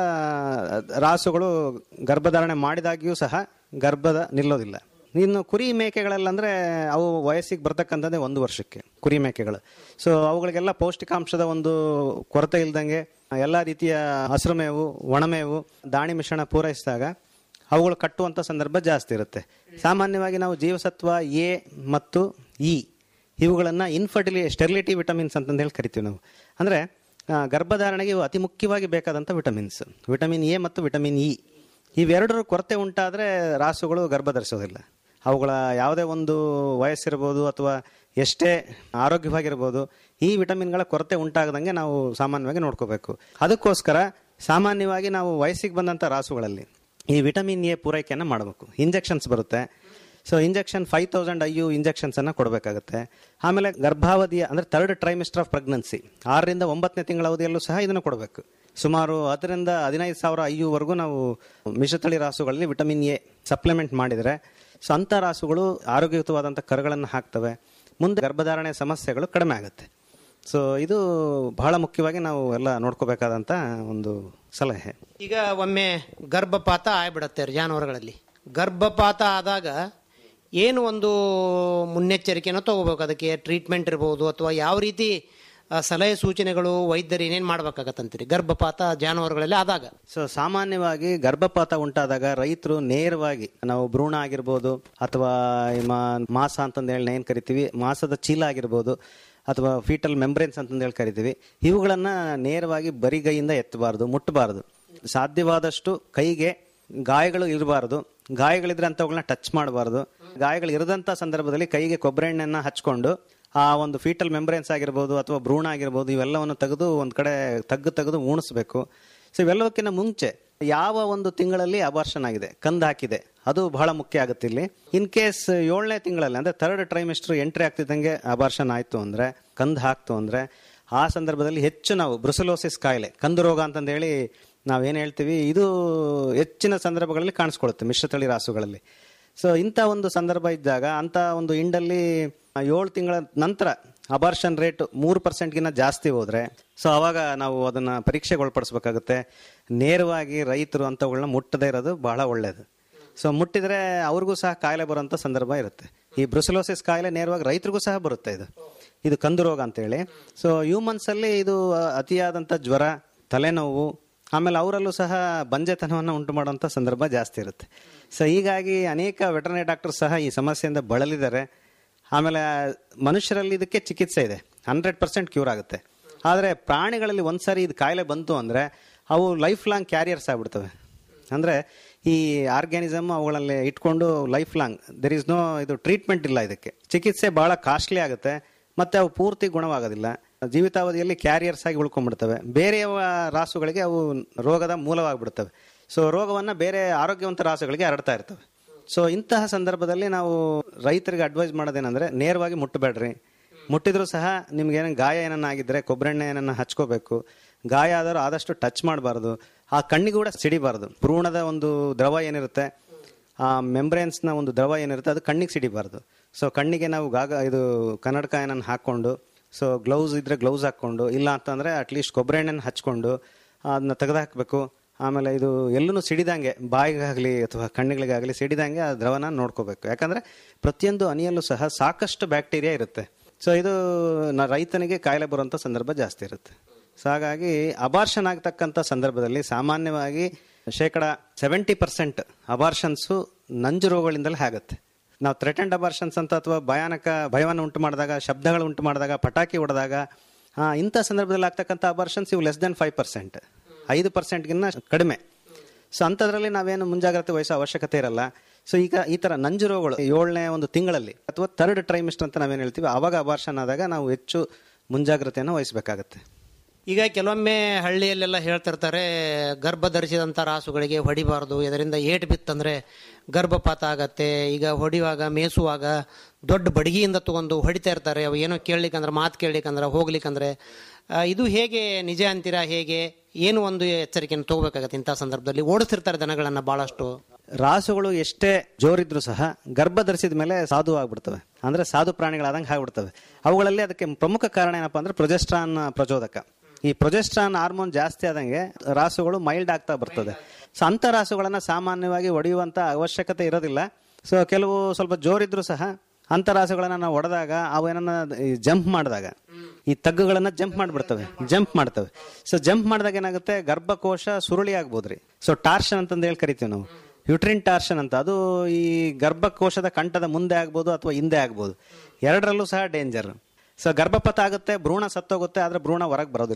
ರಾಸುಗಳು ಗರ್ಭಧಾರಣೆ ಮಾಡಿದಾಗ್ಯೂ ಸಹ ಗರ್ಭದ ನಿಲ್ಲೋದಿಲ್ಲ ಇನ್ನು ಕುರಿ ಮೇಕೆಗಳಲ್ಲಂದ್ರೆ ಅವು ವಯಸ್ಸಿಗೆ ಬರ್ತಕ್ಕಂಥದ್ದೇ ಒಂದು ವರ್ಷಕ್ಕೆ ಕುರಿ ಮೇಕೆಗಳು ಸೊ ಅವುಗಳಿಗೆಲ್ಲ ಪೌಷ್ಟಿಕಾಂಶದ ಒಂದು ಕೊರತೆ ಇಲ್ದಂಗೆ ಎಲ್ಲ ರೀತಿಯ ಹಸಿರು ಮೇವು ಒಣಮೇವು ದಾಣಿ ಮಿಶ್ರಣ ಪೂರೈಸಿದಾಗ ಅವುಗಳು ಕಟ್ಟುವಂಥ ಸಂದರ್ಭ ಜಾಸ್ತಿ ಇರುತ್ತೆ ಸಾಮಾನ್ಯವಾಗಿ ನಾವು ಜೀವಸತ್ವ ಎ ಮತ್ತು ಇ ಇವುಗಳನ್ನು ಇನ್ಫರ್ಟಿಲಿ ಸ್ಟೆರಿಲಿಟಿ ವಿಟಮಿನ್ಸ್ ಅಂತಂದು ಹೇಳಿ ಕರಿತೀವಿ ನಾವು ಅಂದರೆ ಗರ್ಭಧಾರಣೆಗೆ ಇವು ಅತಿ ಮುಖ್ಯವಾಗಿ ಬೇಕಾದಂಥ ವಿಟಮಿನ್ಸ್ ವಿಟಮಿನ್ ಎ ಮತ್ತು ವಿಟಮಿನ್ ಇ ಇವೆರಡರ ಕೊರತೆ ಉಂಟಾದರೆ ರಾಸುಗಳು ಗರ್ಭ ಧರಿಸೋದಿಲ್ಲ ಅವುಗಳ ಯಾವುದೇ ಒಂದು ವಯಸ್ಸಿರ್ಬೋದು ಅಥವಾ ಎಷ್ಟೇ ಆರೋಗ್ಯವಾಗಿರ್ಬೋದು ಈ ವಿಟಮಿನ್ಗಳ ಕೊರತೆ ಉಂಟಾಗದಂಗೆ ನಾವು ಸಾಮಾನ್ಯವಾಗಿ ನೋಡ್ಕೋಬೇಕು ಅದಕ್ಕೋಸ್ಕರ ಸಾಮಾನ್ಯವಾಗಿ ನಾವು ವಯಸ್ಸಿಗೆ ಬಂದಂಥ ರಾಸುಗಳಲ್ಲಿ ಈ ವಿಟಮಿನ್ ಎ ಪೂರೈಕೆಯನ್ನು ಮಾಡಬೇಕು ಇಂಜೆಕ್ಷನ್ಸ್ ಬರುತ್ತೆ so injection five thousand I U ಇಂಜೆಕ್ಷನ್ಸನ್ನು ಕೊಡಬೇಕಾಗುತ್ತೆ ಆಮೇಲೆ ಗರ್ಭಾವಧಿಯ ಅಂದರೆ ಥರ್ಡ್ ಟ್ರೈಮಿಸ್ಟರ್ ಆಫ್ ಪ್ರೆಗ್ನೆನ್ಸಿ ಆರರಿಂದ ಒಂಬತ್ತನೇ ತಿಂಗಳ ಅವಧಿಯಲ್ಲೂ ಸಹ ಇದನ್ನು ಕೊಡಬೇಕು ಸುಮಾರು ಹತ್ತರಿಂದ ಹದಿನೈದು ಸಾವಿರ ಐ ಯುವರೆಗೂ ನಾವು ಮಿಶ್ರತಳಿ ರಾಸುಗಳಲ್ಲಿ ವಿಟಮಿನ್ ಎ ಸಪ್ಲಿಮೆಂಟ್ ಮಾಡಿದರೆ ಸೊ ಅಂಥ ರಾಸುಗಳು ಆರೋಗ್ಯಯುತವಾದಂಥ ಕರುಗಳನ್ನು ಹಾಕ್ತವೆ ಮುಂದೆ ಗರ್ಭಧಾರಣೆ ಸಮಸ್ಯೆಗಳು ಕಡಿಮೆ ಆಗುತ್ತೆ ಸೊ ಇದು ಬಹಳ ಮುಖ್ಯವಾಗಿ ನಾವು ಎಲ್ಲ ನೋಡ್ಕೋಬೇಕಾದಂಥ ಒಂದು ಸಲಹೆ ಈಗ ಒಮ್ಮೆ ಗರ್ಭಪಾತ ಆಗ್ಬಿಡತ್ತೆ ಜಾನುವಾರುಗಳಲ್ಲಿ ಗರ್ಭಪಾತ ಆದಾಗ ಏನು ಒಂದು ಮುನ್ನೆಚ್ಚರಿಕೆನೋ ತಗೋಬೇಕು ಅದಕ್ಕೆ ಟ್ರೀಟ್ಮೆಂಟ್ ಇರ್ಬೋದು ಅಥವಾ ಯಾವ ರೀತಿ ಆ, ಸಲಹೆ ಸೂಚನೆಗಳು ವೈದ್ಯರು ಏನೇನು ಮಾಡ್ಬೇಕಾಗತ್ತಂತೀರಿ ಗರ್ಭಪಾತ ಜಾನುವಾರುಗಳಲ್ಲಿ ಆದಾಗ ಸೊ ಸಾಮಾನ್ಯವಾಗಿ ಗರ್ಭಪಾತ ಉಂಟಾದಾಗ ರೈತರು ನೇರವಾಗಿ ನಾವು ಭ್ರೂಣ ಆಗಿರ್ಬೋದು ಅಥವಾ ಈ ಮಾ- ಮಾಸ ಅಂತಂದು ಹೇಳಿ ಏನು ಕರಿತೀವಿ ಮಾಸದ ಚೀಲ ಆಗಿರ್ಬೋದು ಅಥವಾ ಫೀಟಲ್ ಮೆಂಬ್ರೇನ್ಸ್ ಅಂತಂದು ಹೇಳಿ ಕರಿತೀವಿ ಇವುಗಳನ್ನ ನೇರವಾಗಿ ಬರಿಗೈಯಿಂದ ಎತ್ತಬಾರ್ದು ಮುಟ್ಟಬಾರ್ದು ಸಾಧ್ಯವಾದಷ್ಟು ಕೈಗೆ ಗಾಯಗಳು ಇರಬಾರ್ದು ಗಾಯಗಳಿದ್ರೆ ಅಂಥವುಗಳನ್ನ ಟಚ್ ಮಾಡಬಾರ್ದು ಗಾಯಗಳು ಇರದಂಥ ಸಂದರ್ಭದಲ್ಲಿ ಕೈಗೆ ಕೊಬ್ಬರಿ ಎಣ್ಣೆನ ಹಚ್ಕೊಂಡು ಆ ಒಂದು ಫೀಟಲ್ ಮೆಂಬ್ರೇನ್ಸ್ ಆಗಿರ್ಬೋದು ಅಥವಾ ಭ್ರೂಣ ಆಗಿರ್ಬೋದು ಇವೆಲ್ಲವನ್ನು ತೆಗೆದು ಒಂದು ಕಡೆ ತಗ್ಗು ತೆಗೆದು ಉಣಿಸ್ಬೇಕು ಸೊ ಇವೆಲ್ಲಕ್ಕಿಂತ ಮುಂಚೆ ಯಾವ ಒಂದು ತಿಂಗಳಲ್ಲಿ ಅಬಾರ್ಷನ್ ಆಗಿದೆ ಕಂದು ಹಾಕಿದೆ ಅದು ಬಹಳ ಮುಖ್ಯ ಆಗುತ್ತೆ ಇಲ್ಲಿ ಇನ್ ಕೇಸ್ ಏಳನೇ ತಿಂಗಳಲ್ಲಿ ಅಂದ್ರೆ ಥರ್ಡ್ ಟ್ರೈಮಿಸ್ಟರ್ ಎಂಟ್ರಿ ಆಗ್ತಿದ್ದಂಗೆ ಅಬಾರ್ಷನ್ ಆಯ್ತು ಅಂದ್ರೆ ಕಂದು ಹಾಕ್ತು ಅಂದ್ರೆ ಆ ಸಂದರ್ಭದಲ್ಲಿ ಹೆಚ್ಚು ನಾವು ಬ್ರುಸಲೋಸಿಸ್ ಕಾಯಿಲೆ ಕಂದು ರೋಗ ಅಂತಂದೇಳಿ ನಾವೇನು ಹೇಳ್ತೀವಿ ಇದು ಹೆಚ್ಚಿನ ಸಂದರ್ಭಗಳಲ್ಲಿ ಕಾಣಿಸ್ಕೊಳ್ಳುತ್ತೆ ಮಿಶ್ರತಳಿ ರಾಸುಗಳಲ್ಲಿ ಸೊ ಇಂಥ ಒಂದು ಸಂದರ್ಭ ಇದ್ದಾಗ ಅಂಥ ಒಂದು ಇಂಡಲ್ಲಿ ಏಳು ತಿಂಗಳ ನಂತರ ಅಬಾರ್ಷನ್ ರೇಟ್ ಮೂರು ಪರ್ಸೆಂಟ್ಗಿಂತ ಜಾಸ್ತಿ ಹೋದ್ರೆ ಸೊ ಅವಾಗ ನಾವು ಅದನ್ನ ಪರೀಕ್ಷೆಗೆ ಒಳಪಡಿಸ್ಬೇಕಾಗುತ್ತೆ ನೇರವಾಗಿ ರೈತರು ಅಂಥವುಗಳನ್ನ ಮುಟ್ಟದೇ ಇರೋದು ಬಹಳ ಒಳ್ಳೆಯದು ಸೊ ಮುಟ್ಟಿದ್ರೆ ಅವ್ರಿಗೂ ಸಹ ಕಾಯಿಲೆ ಬರುವಂಥ ಸಂದರ್ಭ ಇರುತ್ತೆ ಈ ಬ್ರುಸಲೋಸಿಸ್ ಕಾಯಿಲೆ ನೇರವಾಗಿ ರೈತರಿಗೂ ಸಹ ಬರುತ್ತೆ ಇದು ಇದು ಕಂದು ರೋಗ ಅಂತೇಳಿ ಸೊ ಹ್ಯೂಮನ್ಸ್ ಅಲ್ಲಿ ಇದು ಅ, ಅತಿಯಾದಂಥ ಜ್ವರ ತಲೆನೋವು ಆಮೇಲೆ ಅವರಲ್ಲೂ ಸಹ ಬಂಜೆತನವನ್ನು ಉಂಟು ಮಾಡುವಂಥ ಸಂದರ್ಭ ಜಾಸ್ತಿ ಇರುತ್ತೆ ಸೊ ಹೀಗಾಗಿ ಅನೇಕ ವೆಟರ್ನರಿ ಡಾಕ್ಟರ್ ಸಹ ಈ ಸಮಸ್ಯೆಯಿಂದ ಬಳಲಿದ್ದಾರೆ ಆಮೇಲೆ ಮನುಷ್ಯರಲ್ಲಿ ಇದಕ್ಕೆ ಚಿಕಿತ್ಸೆ ಇದೆ ಹಂಡ್ರೆಡ್ ಪರ್ಸೆಂಟ್ ಕ್ಯೂರ್ ಆಗುತ್ತೆ ಆದರೆ ಪ್ರಾಣಿಗಳಲ್ಲಿ ಒಂದ್ಸರಿ ಇದು ಕಾಯಿಲೆ ಬಂತು ಅಂದರೆ ಅವು ಲೈಫ್ ಲಾಂಗ್ ಕ್ಯಾರಿಯರ್ಸ್ ಆಗ್ಬಿಡ್ತವೆ ಅಂದರೆ ಈ ಆರ್ಗ್ಯಾನಿಸಮ್ ಅವುಗಳಲ್ಲಿ ಇಟ್ಕೊಂಡು life long there is no ಇದು ಟ್ರೀಟ್ಮೆಂಟ್ ಇಲ್ಲ ಇದಕ್ಕೆ ಚಿಕಿತ್ಸೆ ಬಹಳ ಕಾಸ್ಟ್ಲಿ ಆಗುತ್ತೆ ಮತ್ತೆ ಅವು ಪೂರ್ತಿ ಗುಣವಾಗೋದಿಲ್ಲ ಜೀವಿತಾವಧಿಯಲ್ಲಿ ಕ್ಯಾರಿಯರ್ಸ್ ಆಗಿ ಉಳ್ಕೊಂಡ್ಬಿಡ್ತವೆ ಬೇರೆಯವ ರಾಸುಗಳಿಗೆ ಅವು ರೋಗದ ಮೂಲವಾಗಿಬಿಡ್ತವೆ ಸೊ ರೋಗವನ್ನು ಬೇರೆ ಆರೋಗ್ಯವಂತ ರಾಸುಗಳಿಗೆ ಹರಡ್ತಾ ಇರ್ತವೆ ಸೊ ಇಂತಹ ಸಂದರ್ಭದಲ್ಲಿ ನಾವು ರೈತರಿಗೆ ಅಡ್ವೈಸ್ ಮಾಡೋದೇನೆಂದ್ರೆ ನೇರವಾಗಿ ಮುಟ್ಟಬೇಡ್ರಿ ಮುಟ್ಟಿದ್ರು ಸಹ ನಿಮ್ಗೆ ಏನೋ ಗಾಯ ಏನನ್ನ ಆಗಿದ್ರೆ ಕೊಬ್ಬರೆಣ್ಣೆ ಏನನ್ನ ಹಚ್ಕೋಬೇಕು ಗಾಯ ಆದರೂ ಆದಷ್ಟು ಟಚ್ ಮಾಡಬಾರ್ದು ಆ ಕಣ್ಣಿಗೆ ಕೂಡ ಸಿಡಿಬಾರ್ದು ಭ್ರೂಣದ ಒಂದು ದ್ರವ ಏನಿರುತ್ತೆ ಆ ಮೆಂಬ್ರೇನ್ಸ್ನ ಒಂದು ದ್ರವ ಏನಿರುತ್ತೆ ಅದು ಕಣ್ಣಿಗೆ ಸಿಡಿಬಾರ್ದು ಸೊ ಕಣ್ಣಿಗೆ ನಾವು ಗಾಗ ಇದು ಕನ್ನಡಕ ಏನನ್ನು ಹಾಕ್ಕೊಂಡು ಸೊ ಗ್ಲೌಸ್ ಇದ್ರೆ ಗ್ಲೌಸ್ ಹಾಕ್ಕೊಂಡು ಇಲ್ಲ ಅಂತಂದರೆ ಅಟ್ಲೀಸ್ಟ್ ಕೊಬ್ಬರಿ ಎಣ್ಣೆನ ಹಚ್ಕೊಂಡು ಅದನ್ನ ತೆಗೆದುಹಾಕಬೇಕು ಆಮೇಲೆ ಇದು ಎಲ್ಲೂ ಸಿಡಿದಂಗೆ ಬಾಯಿಗಾಗಲಿ ಅಥವಾ ಕಣ್ಣಿಗಳಿಗಾಗಲಿ ಸಿಡಿದಂಗೆ ಆ ದ್ರವನ ನೋಡ್ಕೋಬೇಕು ಯಾಕಂದರೆ ಪ್ರತಿಯೊಂದು ಹನಿಯಲ್ಲೂ ಸಹ ಸಾಕಷ್ಟು ಬ್ಯಾಕ್ಟೀರಿಯಾ ಇರುತ್ತೆ ಸೊ ಇದು ನ ರೈತನಿಗೆ ಕಾಯಿಲೆ ಬರುವಂಥ ಸಂದರ್ಭ ಜಾಸ್ತಿ ಇರುತ್ತೆ ಸೊ ಹಾಗಾಗಿ ಅಬಾರ್ಷನ್ ಆಗ್ತಕ್ಕಂಥ ಸಂದರ್ಭದಲ್ಲಿ ಸಾಮಾನ್ಯವಾಗಿ ಶೇಕಡ ಸೆವೆಂಟಿ ಪರ್ಸೆಂಟ್ ಅಬಾರ್ಷನ್ಸು ನಂಜು ರೋಗಗಳಿಂದಲೇ ಆಗುತ್ತೆ ನಾವು ಥ್ರೆಟೆಂಡ್ ಅಬಾರ್ಷನ್ಸ್ ಅಂತ ಅಥವಾ ಭಯಾನಕ ಭಯವನ್ನು ಉಂಟು ಮಾಡಿದಾಗ ಶಬ್ದಗಳು ಉಂಟು ಮಾಡಿದಾಗ ಪಟಾಕಿ ಹೊಡೆದಾಗ ಆ, ಇಂಥ ಸಂದರ್ಭದಲ್ಲಿ ಆಗ್ತಕ್ಕಂಥ ಅಬಾರ್ಷನ್ಸ್ ಇವು ಲೆಸ್ ದೆನ್ ಫೈವ್ ಪರ್ಸೆಂಟ್ ಐದು ಪರ್ಸೆಂಟ್ಗಿನ್ನ ಕಡಿಮೆ ಸೊ ಅಂಥದ್ರಲ್ಲಿ ನಾವೇನು ಮುಂಜಾಗ್ರತೆ ವಹಿಸೋ ಅವಶ್ಯಕತೆ ಇರಲ್ಲ ಸೊ ಈಗ ಈ ಥರ ನಂಜು ರೋಗಗಳು ಏಳನೇ ಒಂದು ತಿಂಗಳಲ್ಲಿ ಅಥವಾ ಥರ್ಡ್ ಟ್ರೈಮಿಸ್ಟರ್ ಅಂತ ನಾವೇನು ಹೇಳ್ತೀವಿ ಆವಾಗ ಅಬಾರ್ಷನ್ ಆದಾಗ ನಾವು ಹೆಚ್ಚು ಮುಂಜಾಗ್ರತೆಯನ್ನು ವಹಿಸಬೇಕಾಗತ್ತೆ ಈಗ ಕೆಲವೊಮ್ಮೆ ಹಳ್ಳಿಯಲ್ಲೆಲ್ಲ ಹೇಳ್ತಿರ್ತಾರೆ ಗರ್ಭ ಧರಿಸಿದಂಥ ರಾಸುಗಳಿಗೆ ಹೊಡಿಬಾರ್ದು ಇದರಿಂದ ಏಟು ಬಿತ್ತಂದ್ರೆ ಗರ್ಭಪಾತ ಆಗತ್ತೆ ಈಗ ಹೊಡಿಯುವಾಗ ಮೇಸುವಾಗ ದೊಡ್ಡ ಬಡಗಿಯಿಂದ ತಗೊಂಡು ಹೊಡಿತಾ ಇರ್ತಾರೆ ಅವು ಏನೋ ಕೇಳಲಿಕ್ಕಂದ್ರೆ ಮಾತು ಕೇಳಲಿಕ್ಕಂದ್ರೆ ಹೋಗ್ಲಿಕ್ಕಂದ್ರೆ ಆ, ಇದು ಹೇಗೆ ನಿಜ ಅಂತೀರಾ ಹೇಗೆ ಏನು ಒಂದು ಎಚ್ಚರಿಕೆಯನ್ನು ತಗೋಬೇಕಾಗತ್ತೆ ಇಂಥ ಸಂದರ್ಭದಲ್ಲಿ ಓಡಿಸ್ತಿರ್ತಾರೆ ದನಗಳನ್ನು ಬಹಳಷ್ಟು ರಾಸುಗಳು ಎಷ್ಟೇ ಜೋರಿದ್ರು ಸಹ ಗರ್ಭ ಧರಿಸಿದ ಮೇಲೆ ಸಾಧು ಆಗ್ಬಿಡ್ತವೆ ಅಂದ್ರೆ ಸಾಧು ಪ್ರಾಣಿಗಳಾದಂಗೆ ಆಗ್ಬಿಡ್ತವೆ ಅವುಗಳಲ್ಲಿ ಅದಕ್ಕೆ ಪ್ರಮುಖ ಕಾರಣ ಏನಪ್ಪಾ ಅಂದ್ರೆ ಪ್ರೊಜೆಸ್ಟ್ರಾನ್ ಪ್ರಚೋದಕ ಈ ಪ್ರೊಜೆಸ್ಟ್ರಾನ್ ಹಾರ್ಮೋನ್ ಜಾಸ್ತಿ ಆದಂಗೆ ರಾಸುಗಳು ಮೈಲ್ಡ್ ಆಗ್ತಾ ಬರ್ತದೆ ಸೊ ಅಂಥ ರಾಸುಗಳನ್ನ ಸಾಮಾನ್ಯವಾಗಿ ಹೊಡೆಯುವಂತ ಅವಶ್ಯಕತೆ ಇರೋದಿಲ್ಲ ಸೊ ಕೆಲವು ಸ್ವಲ್ಪ ಜೋರಿದ್ರು ಸಹ ಅಂಥ ರಾಸುಗಳನ್ನ ನಾವು ಹೊಡೆದಾಗ ಅವು ಏನನ್ನ ಜಂಪ್ ಮಾಡಿದಾಗ ಈ ತಗ್ಗುಗಳನ್ನ ಜಂಪ್ ಮಾಡಿಬಿಡ್ತವೆ ಜಂಪ್ ಮಾಡ್ತವೆ ಸೊ ಜಂಪ್ ಮಾಡಿದಾಗ ಏನಾಗುತ್ತೆ ಗರ್ಭಕೋಶ ಸುರುಳಿ ಆಗ್ಬೋದ್ರಿ ಸೊ ಟಾರ್ಷನ್ ಅಂತಂದು ಹೇಳಿ ಕರಿತೀವಿ ನಾವು ಯುಟ್ರಿನ್ ಟಾರ್ಷನ್ ಅಂತ ಅದು ಈ ಗರ್ಭಕೋಶದ ಕಂಠದ ಮುಂದೆ ಆಗ್ಬೋದು ಅಥವಾ ಹಿಂದೆ ಆಗ್ಬೋದು ಎರಡರಲ್ಲೂ ಸಹ ಡೇಂಜರ್ ಸೊ ಗರ್ಭಪಾತ ಆಗುತ್ತೆ ಭ್ರೂಣ ಸತ್ತೋಗುತ್ತೆ ಆದ್ರೆ ಭ್ರೂಣ ಹೊರಗೆ ಬರೋದಿಲ್ಲ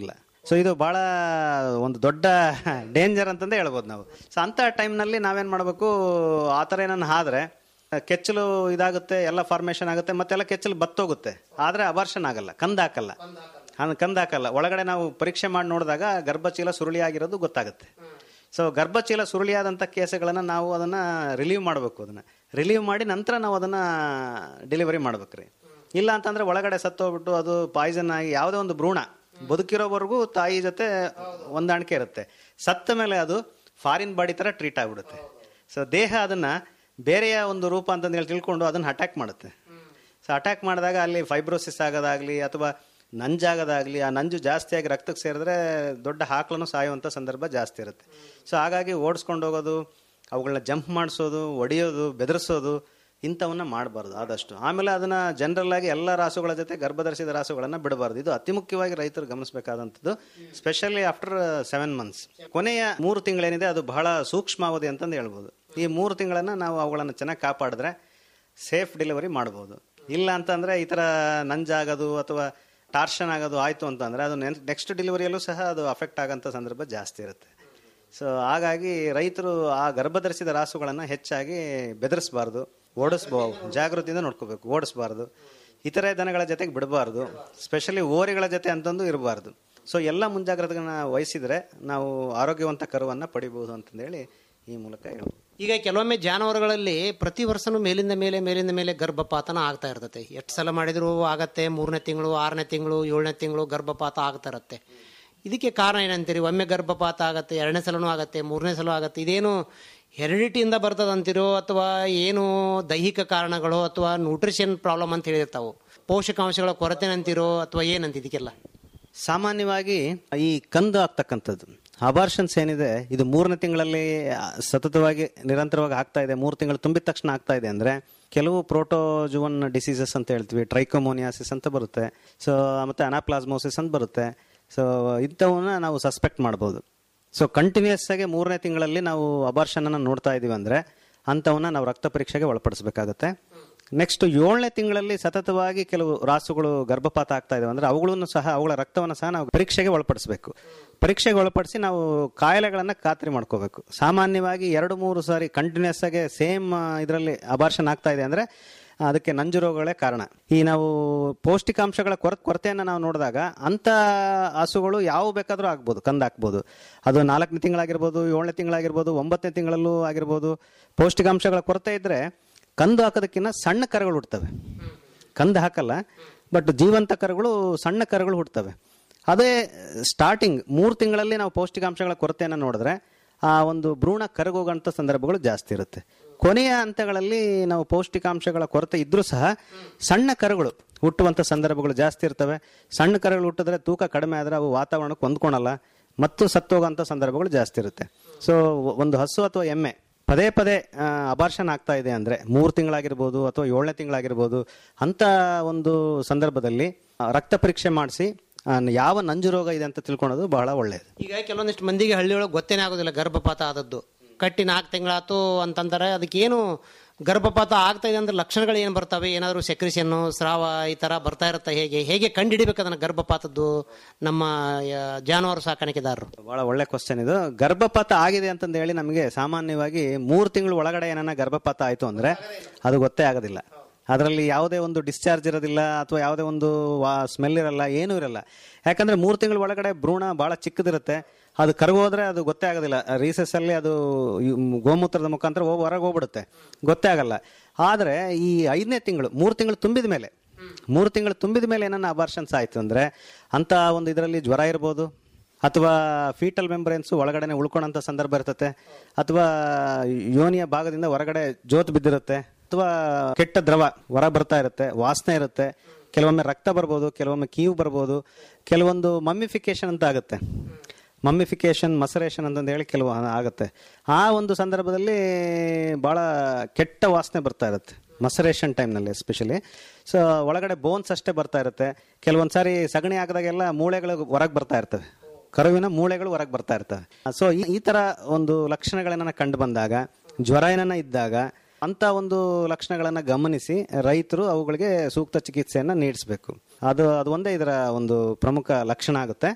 ಸೊ ಇದು ಬಹಳ ಒಂದು ದೊಡ್ಡ ಡೇಂಜರ್ ಅಂತಂದೇ ಹೇಳ್ಬೋದು ನಾವು ಸೊ ಅಂಥ ಟೈಮ್ನಲ್ಲಿ ನಾವೇನು ಮಾಡಬೇಕು ಆ ಥರ ಏನನ್ನ ಆದ್ರೆ ಕೆಚ್ಚಲು ಇದಾಗುತ್ತೆ ಎಲ್ಲ ಫಾರ್ಮೇಷನ್ ಆಗುತ್ತೆ ಮತ್ತೆಲ್ಲ ಕೆಚ್ಚಲು ಬತ್ತೋಗುತ್ತೆ ಆದರೆ ಅಬಾರ್ಷನ್ ಆಗಲ್ಲ ಕಂದಾಕಲ್ಲ ಹಾಂ ಕಂದಾಕಲ್ಲ ಒಳಗಡೆ ನಾವು ಪರೀಕ್ಷೆ ಮಾಡಿ ನೋಡಿದಾಗ ಗರ್ಭಚೀಲ ಸುರುಳಿಯಾಗಿರೋದು ಗೊತ್ತಾಗುತ್ತೆ ಸೊ ಗರ್ಭಚೀಲ ಸುರುಳಿಯಾದಂಥ ಕೇಸುಗಳನ್ನು ನಾವು ಅದನ್ನು ರಿಲೀವ್ ಮಾಡಬೇಕು ಅದನ್ನು ರಿಲೀವ್ ಮಾಡಿ ನಂತರ ನಾವು ಅದನ್ನು ಡೆಲಿವರಿ ಮಾಡ್ಬೇಕ್ರಿ ಇಲ್ಲ ಅಂತಂದ್ರೆ ಒಳಗಡೆ ಸತ್ತೋಗ್ಬಿಟ್ಟು ಅದು ಪಾಯ್ಸನ್ ಆಗಿ ಯಾವುದೇ ಒಂದು ಭ್ರೂಣ ಬದುಕಿರೋವರೆಗೂ ತಾಯಿ ಜೊತೆ ಹೊಂದಾಣಿಕೆ ಇರುತ್ತೆ ಸತ್ತ ಮೇಲೆ ಅದು ಫಾರಿನ್ ಬಾಡಿ ಥರ ಟ್ರೀಟ್ ಆಗಿಬಿಡುತ್ತೆ ಸೊ ದೇಹ ಅದನ್ನು ಬೇರೆಯ ಒಂದು ರೂಪ ಅಂತಂದು ಹೇಳಿ ತಿಳ್ಕೊಂಡು ಅದನ್ನು ಅಟ್ಯಾಕ್ ಮಾಡುತ್ತೆ ಸೊ ಅಟ್ಯಾಕ್ ಮಾಡಿದಾಗ ಅಲ್ಲಿ ಫೈಬ್ರೋಸಿಸ್ ಆಗೋದಾಗ್ಲಿ ಅಥವಾ ನಂಜಾಗೋದಾಗ್ಲಿ ಆ ನಂಜು ಜಾಸ್ತಿಯಾಗಿ ರಕ್ತಕ್ಕೆ ಸೇರಿದ್ರೆ ದೊಡ್ಡ ಹಾಕ್ಲೂ ಸಾಯುವಂಥ ಸಂದರ್ಭ ಜಾಸ್ತಿ ಇರುತ್ತೆ ಸೊ ಹಾಗಾಗಿ ಓಡಿಸ್ಕೊಂಡು ಹೋಗೋದು ಅವುಗಳನ್ನ ಜಂಪ್ ಮಾಡಿಸೋದು ಒಡೆಯೋದು ಬೆದರಿಸೋದು ಇಂಥವನ್ನ ಮಾಡಬಾರ್ದು ಆದಷ್ಟು ಆಮೇಲೆ ಅದನ್ನ ಜನರಲ್ ಆಗಿ ಎಲ್ಲ ರಾಸುಗಳ ಜೊತೆ ಗರ್ಭಧರಿಸಿದ ರಾಸುಗಳನ್ನ ಬಿಡಬಾರ್ದು ಇದು ಅತಿ ಮುಖ್ಯವಾಗಿ ರೈತರು ಗಮನಿಸಬೇಕಾದಂಥದ್ದು ಸ್ಪೆಷಲಿ ಆಫ್ಟರ್ ಸೆವೆನ್ ಮಂತ್ಸ್ ಕೊನೆಯ ಮೂರು ತಿಂಗಳೇನಿದೆ ಅದು ಬಹಳ ಸೂಕ್ಷ್ಮಾವಧಿ ಅಂತಂದು ಹೇಳ್ಬೋದು ಈ ಮೂರು ತಿಂಗಳನ್ನ ನಾವು ಅವುಗಳನ್ನು ಚೆನ್ನಾಗಿ ಕಾಪಾಡಿದ್ರೆ ಸೇಫ್ ಡೆಲಿವರಿ ಮಾಡ್ಬೋದು ಇಲ್ಲ ಅಂತಂದ್ರೆ ಈ ಥರ ನಂಜಾಗೋದು ಅಥವಾ ಟಾರ್ಷನ್ ಆಗೋದು ಆಯಿತು ಅಂತಂದ್ರೆ ಅದು ನೆಕ್ಸ್ಟ್ ಡೆಲಿವರಿಯಲ್ಲೂ ಸಹ ಅದು ಅಫೆಕ್ಟ್ ಆಗೋಂಥ ಸಂದರ್ಭ ಜಾಸ್ತಿ ಇರುತ್ತೆ ಸೊ ಹಾಗಾಗಿ ರೈತರು ಆ ಗರ್ಭಧರಿಸಿದ ರಾಸುಗಳನ್ನು ಹೆಚ್ಚಾಗಿ ಬೆದರಿಸಬಾರ್ದು ಓಡಿಸ್ಬೋದು ಜಾಗೃತಿಯಿಂದ ನೋಡ್ಕೋಬೇಕು ಓಡಿಸ್ಬಾರ್ದು ಇತರೆ ದನಗಳ ಜೊತೆಗೆ ಬಿಡಬಾರ್ದು ಸ್ಪೆಷಲಿ ಓರಿಗಳ ಜೊತೆ ಅಂತಂದು ಇರಬಾರ್ದು ಸೊ ಎಲ್ಲ ಮುಂಜಾಗ್ರತೆಗಳನ್ನ ವಹಿಸಿದರೆ ನಾವು ಆರೋಗ್ಯವಂತ ಕರುವನ್ನು ಪಡಿಬಹುದು ಅಂತಂದೇಳಿ ಈ ಮೂಲಕ ಹೇಳ್ಬೋದು ಈಗ ಕೆಲವೊಮ್ಮೆ ಜಾನುವಾರುಗಳಲ್ಲಿ ಪ್ರತಿ ವರ್ಷನೂ ಮೇಲಿಂದ ಮೇಲೆ ಮೇಲಿಂದ ಮೇಲೆ ಗರ್ಭಪಾತನ ಆಗ್ತಾ ಇರ್ತೈತೆ ಎಷ್ಟು ಸಲ ಮಾಡಿದ್ರು ಆಗತ್ತೆ ಮೂರನೇ ತಿಂಗಳು ಆರನೇ ತಿಂಗಳು ಏಳನೇ ತಿಂಗಳು ಗರ್ಭಪಾತ ಆಗ್ತಾ ಇರುತ್ತೆ ಇದಕ್ಕೆ ಕಾರಣ ಏನಂತೀರಿ ಒಮ್ಮೆ ಗರ್ಭಪಾತ ಆಗತ್ತೆ ಎರಡನೇ ಸಲನೂ ಆಗತ್ತೆ ಮೂರನೇ ಸಲ ಆಗತ್ತೆ ಇದೇನು ಹೆರಿಡಿಟಿಯಿಂದ ಬರ್ತದಂತೀರೋ ಅಥವಾ ಏನು ದೈಹಿಕ ಕಾರಣಗಳು ಅಥವಾ ನ್ಯೂಟ್ರಿಷನ್ ಪ್ರಾಬ್ಲಮ್ ಅಂತ ಹೇಳಿರ್ತಾವೆ ಪೋಷಕಾಂಶಗಳ ಕೊರತೆ ಅಂತೀರೋ ಅಥವಾ ಏನಂತ ಇದಕ್ಕೆಲ್ಲ ಸಾಮಾನ್ಯವಾಗಿ ಈ ಕಂದು ಆಗ್ತಕ್ಕಂಥದ್ದು ಅಬಾರ್ಷನ್ಸ್ ಏನಿದೆ ಇದು ಮೂರನೇ ತಿಂಗಳಲ್ಲಿ ಸತತವಾಗಿ ನಿರಂತರವಾಗಿ ಆಗ್ತಾ ಇದೆ ಮೂರು ತಿಂಗಳು ತುಂಬಿದ ತಕ್ಷಣ ಆಗ್ತಾ ಇದೆ ಅಂದ್ರೆ ಕೆಲವು ಪ್ರೋಟೋಜುವನ್ ಡಿಸೀಸಸ್ ಅಂತ ಹೇಳ್ತೀವಿ ಟ್ರೈಕೋಮೋನಿಯಾಸಿಸ್ ಅಂತ ಬರುತ್ತೆ ಸೊ ಮತ್ತೆ ಅನಾಪ್ಲಾಸ್ಮೋಸಿಸ್ ಅಂತ ಬರುತ್ತೆ ಸೊ ಇಂಥವನ್ನ ನಾವು ಸಸ್ಪೆಕ್ಟ್ ಮಾಡ್ಬೋದು ಸೊ ಕಂಟಿನ್ಯೂಸ್ ಆಗಿ ಮೂರನೇ ತಿಂಗಳಲ್ಲಿ ನಾವು ಅಬಾರ್ಷನ್ ಅನ್ನ ನೋಡ್ತಾ ಇದೀವಿ ಅಂದ್ರೆ ಅಂಥವನ್ನ ನಾವು ರಕ್ತ ಪರೀಕ್ಷೆಗೆ ಒಳಪಡಿಸಬೇಕಾಗತ್ತೆ ನೆಕ್ಸ್ಟ್ ಏಳನೇ ತಿಂಗಳಲ್ಲಿ ಸತತವಾಗಿ ಕೆಲವು ರಾಸುಗಳು ಗರ್ಭಪಾತ ಆಗ್ತಾ ಇದಾವೆ ಅಂದ್ರೆ ಅವುಗಳನ್ನು ಸಹ ಅವುಗಳ ರಕ್ತವನ್ನು ಸಹ ನಾವು ಪರೀಕ್ಷೆಗೆ ಒಳಪಡಿಸಬೇಕು ಪರೀಕ್ಷೆಗೆ ಒಳಪಡಿಸಿ ನಾವು ಕಾಯಿಲೆಗಳನ್ನ ಖಾತ್ರಿ ಮಾಡ್ಕೋಬೇಕು ಸಾಮಾನ್ಯವಾಗಿ ಎರಡು ಮೂರು ಸಾರಿ ಕಂಟಿನ್ಯೂಸ್ ಆಗಿ ಸೇಮ್ ಇದರಲ್ಲಿ ಅಬಾರ್ಷನ್ ಆಗ್ತಾ ಇದೆ ಅಂದ್ರೆ ಅದಕ್ಕೆ ನಂಜು ರೋಗಗಳೇ ಕಾರಣ ಈ ನಾವು ಪೌಷ್ಟಿಕಾಂಶಗಳ ಕೊರ ಕೊರತೆಯನ್ನು ನಾವು ನೋಡಿದಾಗ ಅಂಥ ಹಸುಗಳು ಯಾವ ಬೇಕಾದರೂ ಆಗ್ಬೋದು ಕಂದು ಹಾಕ್ಬೋದು ಅದು ನಾಲ್ಕನೇ ತಿಂಗಳಾಗಿರ್ಬೋದು ಏಳನೇ ತಿಂಗಳಾಗಿರ್ಬೋದು ಒಂಬತ್ತನೇ ತಿಂಗಳಲ್ಲೂ ಆಗಿರ್ಬೋದು ಪೌಷ್ಟಿಕಾಂಶಗಳ ಕೊರತೆ ಇದ್ದರೆ ಕಂದು ಹಾಕೋದಕ್ಕಿಂತ ಸಣ್ಣ ಕರುಗಳು ಹುಡ್ತವೆ ಕಂದು ಹಾಕಲ್ಲ ಬಟ್ ಜೀವಂತ ಕರುಗಳು ಸಣ್ಣ ಕರುಗಳು ಹುಡ್ತವೆ ಅದೇ ಸ್ಟಾರ್ಟಿಂಗ್ ಮೂರು ತಿಂಗಳಲ್ಲಿ ನಾವು ಪೌಷ್ಟಿಕಾಂಶಗಳ ಕೊರತೆಯನ್ನು ನೋಡಿದ್ರೆ ಆ ಒಂದು ಭ್ರೂಣ ಕರಗೋಗಂಥ ಸಂದರ್ಭಗಳು ಜಾಸ್ತಿ ಇರುತ್ತೆ ಕೊನೆಯ ಹಂತಗಳಲ್ಲಿ ನಾವು ಪೌಷ್ಟಿಕಾಂಶಗಳ ಕೊರತೆ ಇದ್ರೂ ಸಹ ಸಣ್ಣ ಕರುಗಳು ಹುಟ್ಟುವಂಥ ಸಂದರ್ಭಗಳು ಜಾಸ್ತಿ ಇರ್ತವೆ ಸಣ್ಣ ಕರುಗಳು ಹುಟ್ಟಿದ್ರೆ ತೂಕ ಕಡಿಮೆ ಆದರೆ ಅವು ವಾತಾವರಣಕ್ಕೆ ಹೊಂದ್ಕೊಳಲ್ಲ ಮತ್ತು ಸತ್ತೋಗೋಂಥ ಸಂದರ್ಭಗಳು ಜಾಸ್ತಿ ಇರುತ್ತೆ ಸೊ ಒಂದು ಹಸು ಅಥವಾ ಎಮ್ಮೆ ಪದೇ ಪದೇ ಅಬಾರ್ಷನ್ ಆಗ್ತಾ ಇದೆ ಅಂದರೆ ಮೂರು ತಿಂಗಳಾಗಿರ್ಬೋದು ಅಥವಾ ಏಳನೇ ತಿಂಗಳಾಗಿರ್ಬೋದು ಅಂಥ ಒಂದು ಸಂದರ್ಭದಲ್ಲಿ ಆ, ರಕ್ತ ಪರೀಕ್ಷೆ ಮಾಡಿಸಿ ಯಾವ ನಂಜು ರೋಗ ಇದೆ ಅಂತ ತಿಳ್ಕೊಳೋದು ಬಹಳ ಒಳ್ಳೆಯದು ಈಗ ಕೆಲವೊಂದಿಷ್ಟು ಮಂದಿಗೆ ಹಳ್ಳಿಯೊಳಗೆ ಗೊತ್ತೇನೆ ಆಗೋದಿಲ್ಲ ಗರ್ಭಪಾತ ಆದದ್ದು ಕಟ್ಟಿ ನಾಲ್ಕು ತಿಂಗಳಾತು ಅಂತಂತಾರೆ ಅದಕ್ಕೇನು ಗರ್ಭಪಾತ ಆಗ್ತಾ ಇದೆ ಅಂದ್ರೆ ಲಕ್ಷಣಗಳು ಏನು ಬರ್ತವೆ ಏನಾದರೂ ಸೆಕ್ರಿಷನ್ನು ಸ್ರಾವ ಈ ಥರ ಬರ್ತಾ ಇರುತ್ತೆ ಹೇಗೆ ಹೇಗೆ ಕಂಡುಹಿಡಿಬೇಕು ಅದನ್ನು ಗರ್ಭಪಾತದ್ದು ನಮ್ಮ ಆ, ಜಾನುವಾರು ಸಾಕಾಣಿಕೆದಾರರು ಬಹಳ ಒಳ್ಳೆ ಕ್ವಶನ್ ಇದು ಗರ್ಭಪಾತ ಆಗಿದೆ ಅಂತಂದು ಹೇಳಿ ನಮಗೆ ಸಾಮಾನ್ಯವಾಗಿ ಮೂರು ತಿಂಗಳು ಒಳಗಡೆ ಏನನ್ನ ಗರ್ಭಪಾತ ಆಯಿತು ಅಂದ್ರೆ ಅದು ಗೊತ್ತೇ ಆಗೋದಿಲ್ಲ ಅದರಲ್ಲಿ ಯಾವುದೇ ಒಂದು ಡಿಸ್ಚಾರ್ಜ್ ಇರೋದಿಲ್ಲ ಅಥವಾ ಯಾವುದೇ ಒಂದು ಸ್ಮೆಲ್ ಇರಲ್ಲ ಏನೂ ಇರಲ್ಲ ಯಾಕಂದ್ರೆ ಮೂರು ತಿಂಗಳ ಒಳಗಡೆ ಭ್ರೂಣ ಬಹಳ ಚಿಕ್ಕದಿರುತ್ತೆ ಅದು ಕರಗೋದ್ರೆ ಅದು ಗೊತ್ತೇ ಆಗೋದಿಲ್ಲ ರೀಸೆಸ್ ಅಲ್ಲಿ ಅದು ಯು- ಗೋಮೂತ್ರದ ಮುಖಾಂತರ ಹೋಗಿ ಹೊರಗೆ ಹೋಗ್ಬಿಡುತ್ತೆ ಗೊತ್ತೇ ಆಗಲ್ಲ ಆದರೆ ಈ ಐದನೇ ತಿಂಗಳು ಮೂರು ತಿಂಗಳು ತುಂಬಿದ ಮೇಲೆ ಮೂರು ತಿಂಗಳು ತುಂಬಿದ ಮೇಲೆ ಏನನ್ನ ಅಬಾರ್ಷನ್ಸ್ ಆಯ್ತು ಅಂದ್ರೆ ಅಂತ ಒಂದು ಇದರಲ್ಲಿ ಜ್ವರ ಇರ್ಬೋದು ಅಥವಾ ಫೀಟಲ್ ಮೆಂಬ್ರೇನ್ಸ್ ಒಳಗಡೆನೆ ಉಳ್ಕೊಳ್ಳೋಂಥ ಸಂದರ್ಭ ಇರ್ತತೆ ಅಥವಾ ಯೋನಿಯ ಭಾಗದಿಂದ ಹೊರಗಡೆ ಜೋತ್ ಬಿದ್ದಿರುತ್ತೆ ಅಥವಾ ಕೆಟ್ಟ ದ್ರವ ಹೊರ ಬರ್ತಾ ಇರುತ್ತೆ ವಾಸನೆ ಇರುತ್ತೆ ಕೆಲವೊಮ್ಮೆ ರಕ್ತ ಬರ್ಬೋದು ಕೆಲವೊಮ್ಮೆ ಕೀವು ಬರ್ಬೋದು ಕೆಲವೊಂದು ಮಮ್ಮಿಫಿಕೇಶನ್ ಅಂತ ಆಗುತ್ತೆ ಮಮ್ಮಿಫಿಕೇಶನ್ ಮಸರೇಷನ್ ಅಂತಂದು ಹೇಳಿ ಕೆಲವು ಆಗುತ್ತೆ ಆ ಒಂದು ಸಂದರ್ಭದಲ್ಲಿ ಬಹಳ ಕೆಟ್ಟ ವಾಸನೆ ಬರ್ತಾ ಇರುತ್ತೆ ಮಸರೇಷನ್ ಟೈಮ್ನಲ್ಲಿ ಎಸ್ಪೆಷಲಿ ಸೊ ಒಳಗಡೆ ಬೋನ್ಸ್ ಅಷ್ಟೇ ಬರ್ತಾ ಇರುತ್ತೆ ಕೆಲವೊಂದು ಸಾರಿ ಸಗಣಿ ಹಾಕಿದಾಗೆಲ್ಲ ಮೂಳೆಗಳು ಹೊರಗೆ ಬರ್ತಾ ಇರ್ತವೆ ಕರುವಿನ ಮೂಳೆಗಳು ಹೊರಗೆ ಬರ್ತಾ ಇರ್ತವೆ ಸೊ ಈ ತರ ಒಂದು ಲಕ್ಷಣಗಳನ್ನ ಕಂಡು ಬಂದಾಗ ಜ್ವರ ಏನನ್ನ ಇದ್ದಾಗ ಅಂತ ಒಂದು ಲಕ್ಷಣಗಳನ್ನ ಗಮನಿಸಿ ರೈತರು ಅವುಗಳಿಗೆ ಸೂಕ್ತ ಚಿಕಿತ್ಸೆಯನ್ನ ನೀಡಿಸಬೇಕು ಅದು ಅದು ಒಂದೇ ಇದರ ಒಂದು ಪ್ರಮುಖ ಲಕ್ಷಣ ಆಗುತ್ತೆ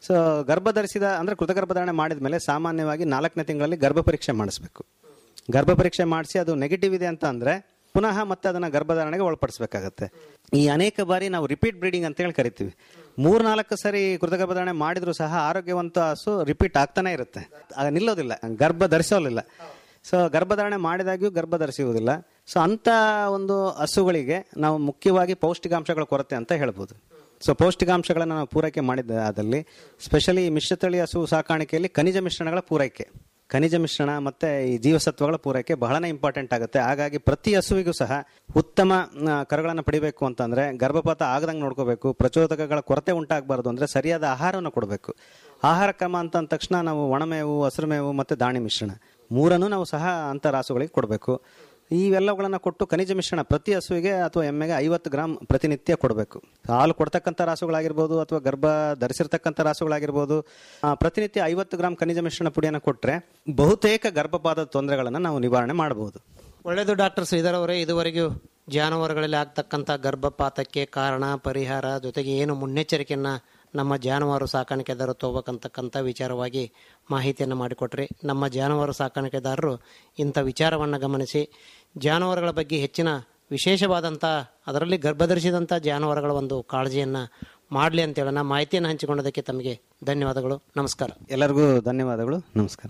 ಸೊ ಗರ್ಭ ಧರಿಸಿದ ಅಂದರೆ ಕೃತಗರ್ಭಧಾರಣೆ ಮಾಡಿದ ಮೇಲೆ ಸಾಮಾನ್ಯವಾಗಿ ನಾಲ್ಕನೇ ತಿಂಗಳಲ್ಲಿ ಗರ್ಭ ಪರೀಕ್ಷೆ ಮಾಡಿಸ್ಬೇಕು ಗರ್ಭ ಪರೀಕ್ಷೆ ಮಾಡಿಸಿ ಅದು ನೆಗೆಟಿವ್ ಇದೆ ಅಂತ ಅಂದರೆ ಪುನಃ ಮತ್ತೆ ಅದನ್ನು ಗರ್ಭಧಾರಣೆಗೆ ಒಳಪಡಿಸಬೇಕಾಗತ್ತೆ ಈ ಅನೇಕ ಬಾರಿ ನಾವು ರಿಪೀಟ್ ಬ್ರೀಡಿಂಗ್ ಅಂತ ಹೇಳಿ ಕರಿತೀವಿ ಮೂರ್ನಾಲ್ಕು ಸರಿ ಕೃತಗರ್ಭಧಾರಣೆ ಮಾಡಿದ್ರು ಸಹ ಆರೋಗ್ಯವಂತ ಹಸು ರಿಪೀಟ್ ಆಗ್ತಾನೆ ಇರುತ್ತೆ ಆಗ ನಿಲ್ಲೋದಿಲ್ಲ ಗರ್ಭ ಧರಿಸೋಲಿಲ್ಲ ಸೊ ಗರ್ಭಧಾರಣೆ ಮಾಡಿದಾಗ್ಯೂ ಗರ್ಭ ಧರಿಸುವುದಿಲ್ಲ ಸೊ ಅಂಥ ಒಂದು ಹಸುಗಳಿಗೆ ನಾವು ಮುಖ್ಯವಾಗಿ ಪೌಷ್ಟಿಕಾಂಶಗಳ ಕೊರತೆ ಅಂತ ಹೇಳ್ಬೋದು ಸೊ ಪೌಷ್ಟಿಕಾಂಶಗಳನ್ನು ನಾವು ಪೂರೈಕೆ ಮಾಡಿದ ಅದಲ್ಲಿ ಸ್ಪೆಷಲಿ ಮಿಶ್ರತಳಿ ಹಸು ಸಾಕಾಣಿಕೆಯಲ್ಲಿ ಖನಿಜ ಮಿಶ್ರಣಗಳ ಪೂರೈಕೆ ಖನಿಜ ಮಿಶ್ರಣ ಮತ್ತೆ ಈ ಜೀವಸತ್ವಗಳ ಪೂರೈಕೆ ಬಹಳನೇ ಇಂಪಾರ್ಟೆಂಟ್ ಆಗುತ್ತೆ ಹಾಗಾಗಿ ಪ್ರತಿ ಹಸುವಿಗೂ ಸಹ ಉತ್ತಮ ಆ, ಕರುಗಳನ್ನು ಪಡಿಬೇಕು ಅಂತಂದ್ರೆ ಗರ್ಭಪಾತ ಆಗದಂಗೆ ನೋಡ್ಕೋಬೇಕು ಪ್ರಚೋದಕಗಳ ಕೊರತೆ ಉಂಟಾಗಬಾರ್ದು ಅಂದ್ರೆ ಸರಿಯಾದ ಆಹಾರವನ್ನು ಕೊಡಬೇಕು ಆಹಾರ ಕ್ರಮ ಅಂತ ಅಂದ ತಕ್ಷಣ ನಾವು ಒಣಮೇವು ಹಸಿರು ಮೇವು ಮತ್ತೆ ದಾಣಿ ಮಿಶ್ರಣ ಮೂರನ್ನು ನಾವು ಸಹ ಅಂಥ ರಾಸುಗಳಿಗೆ ಕೊಡಬೇಕು ಇವೆಲ್ಲವುಗಳನ್ನು ಕೊಟ್ಟು ಖನಿಜ ಮಿಶ್ರಣ ಪ್ರತಿ ಹಸುವಿಗೆ ಅಥವಾ ಎಮ್ಮೆಗೆ ಐವತ್ತು ಗ್ರಾಮ್ ಪ್ರತಿನಿತ್ಯ ಕೊಡಬೇಕು ಹಾಲು ಕೊಡ್ತಕ್ಕಂಥ ರಾಸುಗಳಾಗಿರ್ಬೋದು ಅಥವಾ ಗರ್ಭ ಧರಿಸಿರ್ತಕ್ಕಂಥ ರಾಸುಗಳಾಗಿರ್ಬೋದು ಆ, ಪ್ರತಿನಿತ್ಯ ಐವತ್ತು ಗ್ರಾಮ್ ಖನಿಜ ಮಿಶ್ರಣ ಪುಡಿಯನ್ನು ಕೊಟ್ಟರೆ ಬಹುತೇಕ ಗರ್ಭಪಾತದ ತೊಂದರೆಗಳನ್ನು ನಾವು ನಿವಾರಣೆ ಮಾಡಬಹುದು ಒಳ್ಳೆಯದು ಡಾಕ್ಟರ್ ಶ್ರೀಧರ್ ಅವರೇ ಇದುವರೆಗೂ ಜಾನುವಾರುಗಳಲ್ಲಿ ಆಗ್ತಕ್ಕಂಥ ಗರ್ಭಪಾತಕ್ಕೆ ಕಾರಣ ಪರಿಹಾರ ಜೊತೆಗೆ ಏನು ಮುನ್ನೆಚ್ಚರಿಕೆಯನ್ನು ನಮ್ಮ ಜಾನುವಾರು ಸಾಕಾಣಿಕೆದಾರರು ತಗೋಬೇಕಂತಕ್ಕಂಥ ವಿಚಾರವಾಗಿ ಮಾಹಿತಿಯನ್ನು ಮಾಡಿಕೊಟ್ರಿ ನಮ್ಮ ಜಾನುವಾರು ಸಾಕಾಣಿಕೆದಾರರು ಇಂಥ ವಿಚಾರವನ್ನು ಗಮನಿಸಿ ಜಾನುವಾರುಗಳ ಬಗ್ಗೆ ಹೆಚ್ಚಿನ ವಿಶೇಷವಾದಂಥ ಅದರಲ್ಲಿ ಗರ್ಭಧರಿಸಿದಂಥ ಜಾನುವಾರುಗಳ ಒಂದು ಕಾಳಜಿಯನ್ನು ಮಾಡಲಿ ಅಂತೇಳೋಣ ಮಾಹಿತಿಯನ್ನು ಹಂಚಿಕೊಂಡದಕ್ಕೆ ತಮಗೆ ಧನ್ಯವಾದಗಳು ನಮಸ್ಕಾರ ಎಲ್ಲರಿಗೂ ಧನ್ಯವಾದಗಳು ನಮಸ್ಕಾರ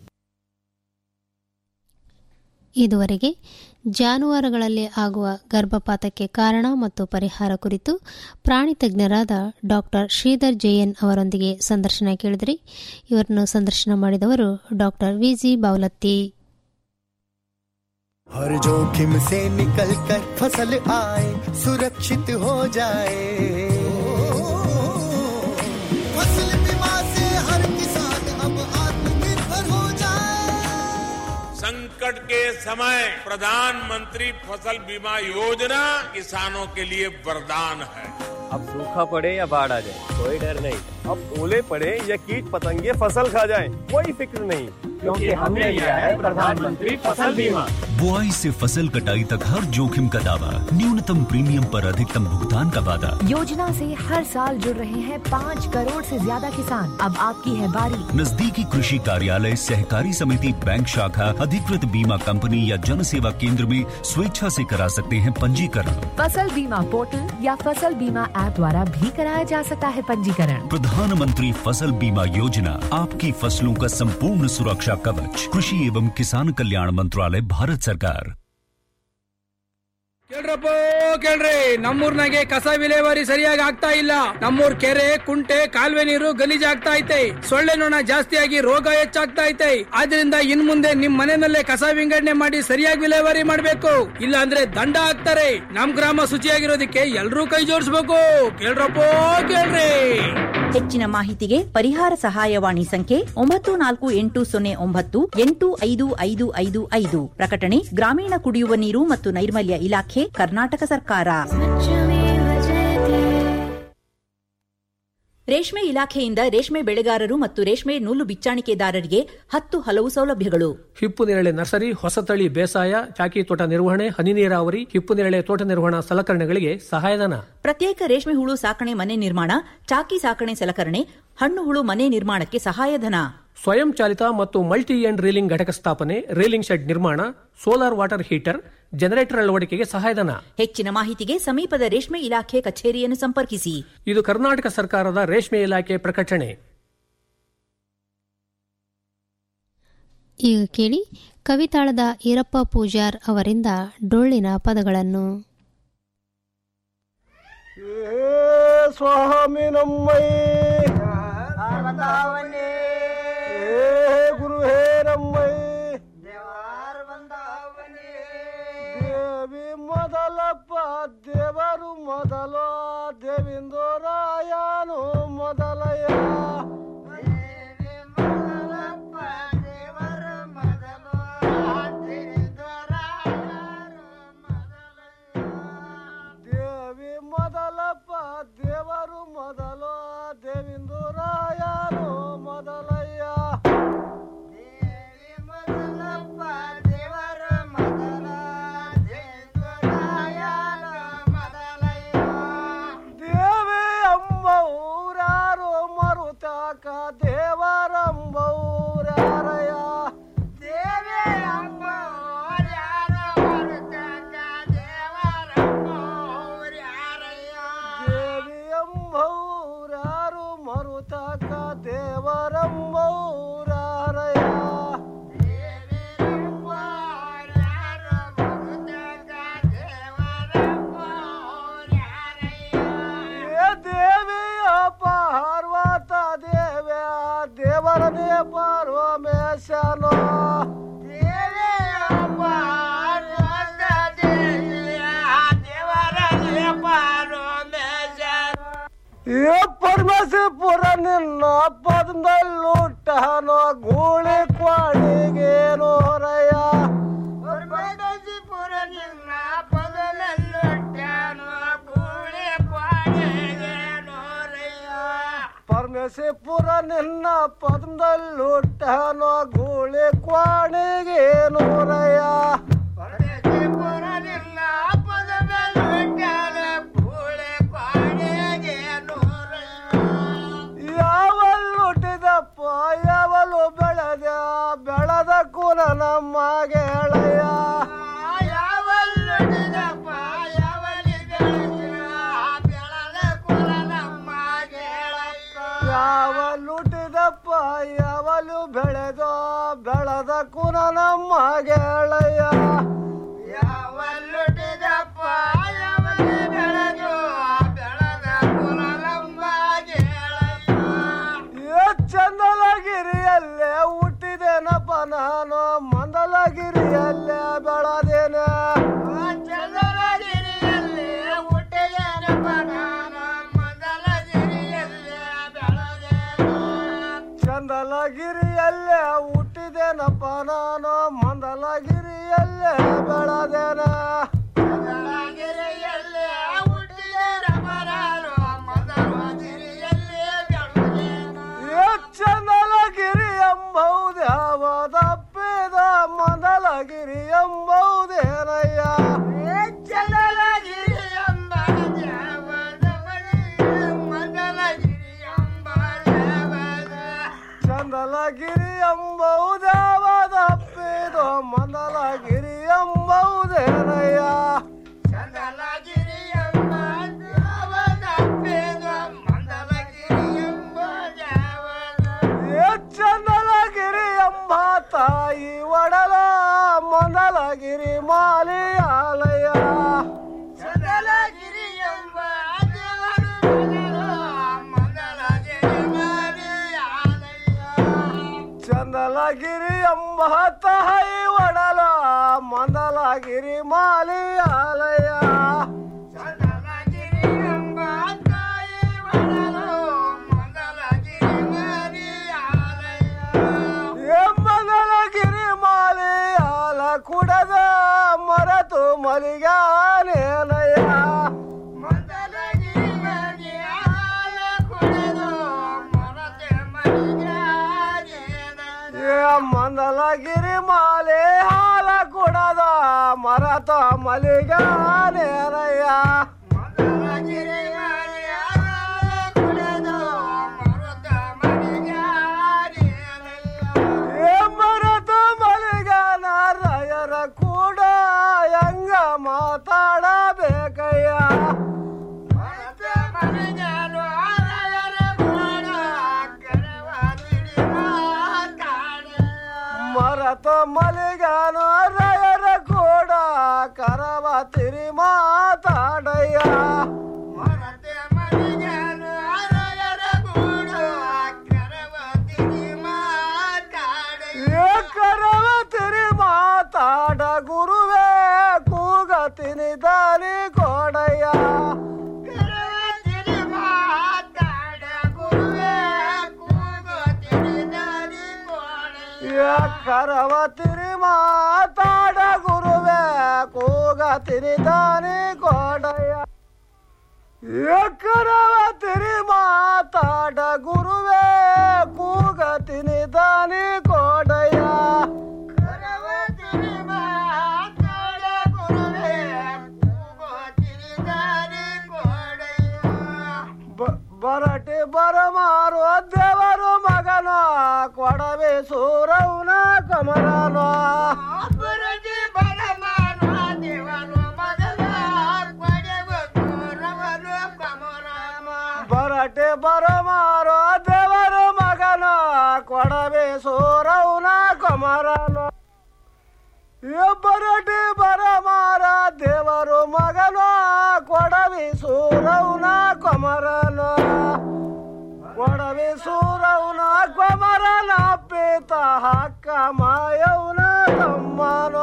ಇದುವರೆಗೆ ಜಾನುವಾರುಗಳಲ್ಲಿ ಆಗುವ ಗರ್ಭಪಾತಕ್ಕೆ ಕಾರಣ ಮತ್ತು ಪರಿಹಾರ ಕುರಿತು ಪ್ರಾಣಿ ತಜ್ಞರಾದ ಡಾಕ್ಟರ್ ಶ್ರೀಧರ್ ಜೆಎನ್ ಅವರೊಂದಿಗೆ ಸಂದರ್ಶನ ಕೇಳಿದ್ರಿ ಇವರನ್ನು ಸಂದರ್ಶನ ಮಾಡಿದವರು ಡಾಕ್ಟರ್ ವಿಜಿ ಬಾವಲತ್ತಿ हर जोखिम से निकल कर फसल आए सुरक्षित हो जाए फसल बीमा से हर किसान अब आत्मनिर्भर हो जाए संकट के समय प्रधानमंत्री फसल बीमा योजना किसानों के लिए वरदान है अब सूखा पड़े या बाढ़ आ जाए कोई डर नहीं अब ओले पड़े या कीट पतंगे फसल खा जाए कोई फिक्र नहीं क्योंकि हमने लिया है प्रधानमंत्री फसल बीमा बुआई से फसल कटाई तक हर जोखिम का दावा न्यूनतम प्रीमियम पर अधिकतम भुगतान का वादा योजना से हर साल जुड़ रहे हैं पाँच करोड़ से ज्यादा किसान अब आपकी है बारी नजदीकी कृषि कार्यालय सहकारी समिति बैंक शाखा अधिकृत बीमा कंपनी या जन सेवा केंद्र में स्वेच्छा से करा सकते हैं पंजीकरण फसल बीमा पोर्टल या फसल बीमा ऐप द्वारा भी कराया जा सकता है पंजीकरण प्रधानमंत्री फसल बीमा योजना आपकी फसलों का संपूर्ण सुरक्षा कवच कृषि एवं किसान कल्याण मंत्रालय भारत सरकार ಕೇಳ್ರಪ್ಪ ಕೇಳ್ರಿ ನಮ್ಮೂರ್ನಾಗೆ ಕಸ ವಿಲೇವಾರಿ ಸರಿಯಾಗಿ ಆಗ್ತಾ ಇಲ್ಲ ನಮ್ಮೂರ್ ಕೆರೆ ಕುಂಟೆ ಕಾಲುವೆ ನೀರು ಗಲೀಜ್ ಆಗ್ತಾ ಐತೆ ಸೊಳ್ಳೆ ನೊಣ ಜಾಸ್ತಿಯಾಗಿ ರೋಗ ಹೆಚ್ಚಾಗ್ತಾ ಐತೆ ಆದ್ರಿಂದ ಇನ್ ಮುಂದೆ ನಿಮ್ ಮನೆಯಲ್ಲೇ ಕಸ ವಿಂಗಡಣೆ ಮಾಡಿ ಸರಿಯಾಗಿ ವಿಲೇವಾರಿ ಮಾಡ್ಬೇಕು ಇಲ್ಲ ಅಂದ್ರೆ ದಂಡ ಹಾಕ್ತಾರೆ ನಮ್ ಗ್ರಾಮ ಶುಚಿಯಾಗಿರೋದಕ್ಕೆ ಎಲ್ರೂ ಕೈ ಜೋಡಿಸ್ಬೇಕು ಕೇಳ್ರಪ್ಪ ಕೇಳ್ರಿ ಹೆಚ್ಚಿನ ಮಾಹಿತಿಗೆ ಪರಿಹಾರ ಸಹಾಯವಾಣಿ ಸಂಖ್ಯೆ ಒಂಬತ್ತು ನಾಲ್ಕು ಎಂಟು ಸೊನ್ನೆ ಒಂಬತ್ತು ಎಂಟು ಐದು ಐದು ಐದು ಐದು ಪ್ರಕಟಣೆ ಗ್ರಾಮೀಣ ಕುಡಿಯುವ ನೀರು ಮತ್ತು ನೈರ್ಮಲ್ಯ ಇಲಾಖೆ ಕರ್ನಾಟಕ ಸರ್ಕಾರ ರೇಷ್ಮೆ ಇಲಾಖೆಯಿಂದ ರೇಷ್ಮೆ ಬೆಳೆಗಾರರು ಮತ್ತು ರೇಷ್ಮೆ ನೂಲು ಬಿಚ್ಚಾಣಿಕೆದಾರರಿಗೆ ಹತ್ತು ಹಲವು ಸೌಲಭ್ಯಗಳು ಹಿಪ್ಪು ನೇರಳೆ ನರ್ಸರಿ ಹೊಸತಳಿ ಬೇಸಾಯ ಚಾಕಿ ತೋಟ ನಿರ್ವಹಣೆ ಹನಿ ನೀರಾವರಿ ಹಿಪ್ಪು ನೇರಳೆ ತೋಟ ನಿರ್ವಹಣಾ ಸಲಕರಣೆಗಳಿಗೆ ಸಹಾಯಧನ ಪ್ರತ್ಯೇಕ ರೇಷ್ಮೆ ಹುಳು ಸಾಕಣೆ ಮನೆ ನಿರ್ಮಾಣ ಚಾಕಿ ಸಾಕಣೆ ಸಲಕರಣೆ ಹಣ್ಣು ಹುಳು ಮನೆ ನಿರ್ಮಾಣಕ್ಕೆ ಸಹಾಯಧನ ಸ್ವಯಂ ಚಾಲಿತ ಮತ್ತು ಮಲ್ಟಿ ಎಂಡ್ ರೀಲಿಂಗ್ ಘಟಕ ಸ್ಥಾಪನೆ ರೀಲಿಂಗ್ ಶೆಡ್ ನಿರ್ಮಾಣ ಸೋಲಾರ್ ವಾಟರ್ ಹೀಟರ್ ಜನರೇಟರ್ ಅಳವಡಿಕೆಗೆ ಸಹಾಯಧನ ಹೆಚ್ಚಿನ ಮಾಹಿತಿಗೆ ಸಮೀಪದ ರೇಷ್ಮೆ ಇಲಾಖೆ ಕಚೇರಿಯನ್ನು ಸಂಪರ್ಕಿಸಿ ಇದು ಕರ್ನಾಟಕ ಸರ್ಕಾರದ ರೇಷ್ಮೆ ಇಲಾಖೆ ಪ್ರಕಟಣೆ ಈಗ ಕೇಳಿ ಕವಿತಾಳದ ಈರಪ್ಪ ಪೂಜಾರ್ ಅವರಿಂದ ಡೊಳ್ಳಿನ ಪದಗಳನ್ನು ಸ್ವಾಮಿ ನಮ್ಮಯ್ಯ ಏ ಗುರು ಹೇ ನಮ್ಮಯ್ಯ ದೇವಿ ಮೊದಲಪ್ಪ ದೇವರು ಮೊದಲು ದೇವಿಂದೋರಾಯನು ಮೊದಲಯ್ಯ ದೇವಿ ಮೊದಲಪ್ಪ ದೇವರು ಮೊದಲು ದೇವಿಂದೋರಾಯನು ಮೊದಲಯ್ಯ ದೇವಿ ಅಮ್ಮ ಊರಾರು ಮರುತ ಏ ಪರಮೇಶ್ವರ ನಿನ್ನ ಪದ್ಮಲ್ಲೂಟನೋ ಗೂಳಿ ಕ್ವಾಣಿಗೇನು ಹೊರಯ್ಯ ಪರಮೇಶ್ವರ ನಿನ್ನ ಪದನಲ್ಲೊಟ್ಟಾನು ಗೂಳಿ ಕ್ವಾಣಿಗೇನು ಪರಮೇಶ್ವರ ನಿನ್ನ ಪದ್ಮಲ್ಲೂಟನೋ ಗೂಳಿ ಕ್ವಾಣಿಗೇನು ಹೊರಯ್ಯ ಪರಮೇಶ್ವರ ನಿನ್ನ ಪದನಲ್ಲೊಟ್ಟಾನು ಗೂಳಿ ಕ್ವಾಣಿಗೇನು ಯಾವಲ್ ಹುಟ್ಟಿದಪ್ಪ ಯಾವಲು ಬೆಳೆದ ಬೆಳೆದ ಕುಲ ನಮ್ಮ ಗೆಳೆಯ ಯಾವಲ್ಲುಡಿದಪ್ಪ ಯಾವಲಿ ಬೆಳೆದ ಕುಲ ನಮ್ಮ ಯಾವಲ್ ಹುಟ್ಟಿದಪ್ಪ ಯಾವಲು ಬೆಳೆದ ಬೆಳೆದ ಕುಲ ನಮ್ಮ ಗೆಳೆಯ ಯಾವಲ್ಲುಡಿದಪ್ಪ ಯಾವಲಿ ಬೆಳೆದು ಬೆಳೆದ ಕುಲ ನಮ್ಮ ಏ ಚಂದಲಗಿರಿಯಲ್ಲೇ ಹುಟ್ಟಿದೇನಪ್ಪ ನಾನು ಮಂದಲಗಿರಿಯಲ್ಲೇ ಬೆಳದೇನೆ ಚಂದಲಗಿರಿಯಲ್ಲಿ ಹುಟ್ಟಿದೇನಪ್ಪ ನಾನು ಮಂದಲಗಿರಿಯಲ್ಲಿ ಚಂದಲಗಿರಿಯಲ್ಲೇ ಹುಟ್ಟಿದೇನಪ್ಪ ನಾನು ಮಂದಲಗಿರಿಯಲ್ಲೇ ಬೆಳದೇನೆ ಚಂದಲಗಿರಿಯಲ್ಲಿ ಹುಟ್ಟಿದೇನಪ್ಪ ನಾನು ಮಂದಲಗಿರಿಯಲ್ಲಿ ಏ ಚಂದಲಗಿರಿ ಎಂಬುದ್ಯಾವದಪ್ಪಿದ ಮಂದಲಗಿರಿ ಎಂಬುದೇನಯ್ಯ ಚಂದಲಗಿರಿ ಎಂಬ ಮಂದಲಗಿರಿ ಎಂಬ ಚಂದಲಗಿರಿ ಎಂಬುದ್ಯಾವದಪ್ಪಿದ ಮಂದಲಗಿರಿ ಎಂಬುದೇನಯ್ಯ ಚಂದಲಗಿರಿ ಎಂಬ ದೇವದಪ್ಪಿದ ಮಂದಲಗಿರಿ ಎಂಬ ಏ ಚಂದಲಗಿರಿ ಎಂಬ ತಾಯಿ ಒಡಲ ಮಂದಲಗಿರಿ ಮಾಲಿಯಾಲಯ ಚಂದಲಗಿರಿ ಎಂಬ ದೇವರು ಮಂದಲಗಿರಿ ಚಂದಲಗಿರಿ ಎಂಬ ತಾಯಿ ಒಡಲ ಮಂದಲಗಿರಿ ಮಾಲಿಯಾಲಯ ಚಂದಲಗಿರಿ ಎಂಬ ತಾಯಿ ಒಡಲು ಮಂದಲಗಿರಿ ಏ ಮಂದಲಗಿರಿ ಮಾಲಿಯಾಲ ಕುಡದ ಮರತು ಮಲಿಗಾನೇನಯ್ಯ ಮಂದಲಗಿರಿ ಮರಿಯಾಲ ಕುಡಿದು ಮರತೆ ಏ ಮಂದಲಗಿರಿ ಮಾಲೆ ಹಾಲ ಕುಡದ ಮರತ ಮಲಿಗಾನೇನಯ್ಯ ಮಂದಲಗಿರಿ ಮರಿಯಾಲ ಕುಡಿದು ಮರತ ಏ ಮರತ ಮಲಿಗಾನ ರಾಯರ ಕೂಡ ಹೆಂಗ ಮಾತಾಡಬೇಕಯ್ಯ ಮರತ ಮಲಿಗಾನ ರಾಯರ ಕೂಡ ಕರವ ತಿರಿ ಮಾತಾಡಯ್ಯ ಏ ಕರವ ತಿರಿ ಮಾತಾಡ ಗುರುವೇ ಕೂಗತಿನಿ ದಾರಿ ಕೊಡಯ್ಯ ಏ ಕರವ ತಿರಿ ಮಾತಾಡ ಗುರುವೇ ಕೂಗತಿನಿ ದಾರಿ ಕೊಡಯ್ಯ ಏ ಕರವ ತಿರಿ ಮಾತಾಡ ಗುರುವೇ ಕೂಗತಿನಿ ದಾನಿ ಕೊಡಯ್ಯ ಬ- ಬರಟೆ ಬರಮಾರು ದೇವರು ಮಗನ ಕೊಡವೆ ಸೂರವನ ಕಮರನ ಬರಟೆ ಬರಮಾರು ದೇವರು ಮಗನ ಕೊಡವೆ ಸೂರವನ ಕಮರನ ಏ ಬರಟೆ ಬರಮಾರ ದೇವರು ಮಗನ ಕೊಡವಿ ಸೂರವನ ಕೊಮರನ ಕೊಡವಿ ಸೂರವನ ಕೊಮರನ ಪೀತ ಹಕ್ಕ ಮಾಯವನ ತಮ್ಮನ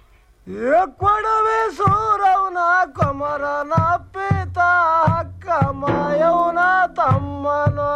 ಏ ಕೊಡವಿ ಸೂರವನ ಕೊಮರನ ಪೀತ ಹಕ್ಕ ಮಾಯವನ ತಮ್ಮನೋ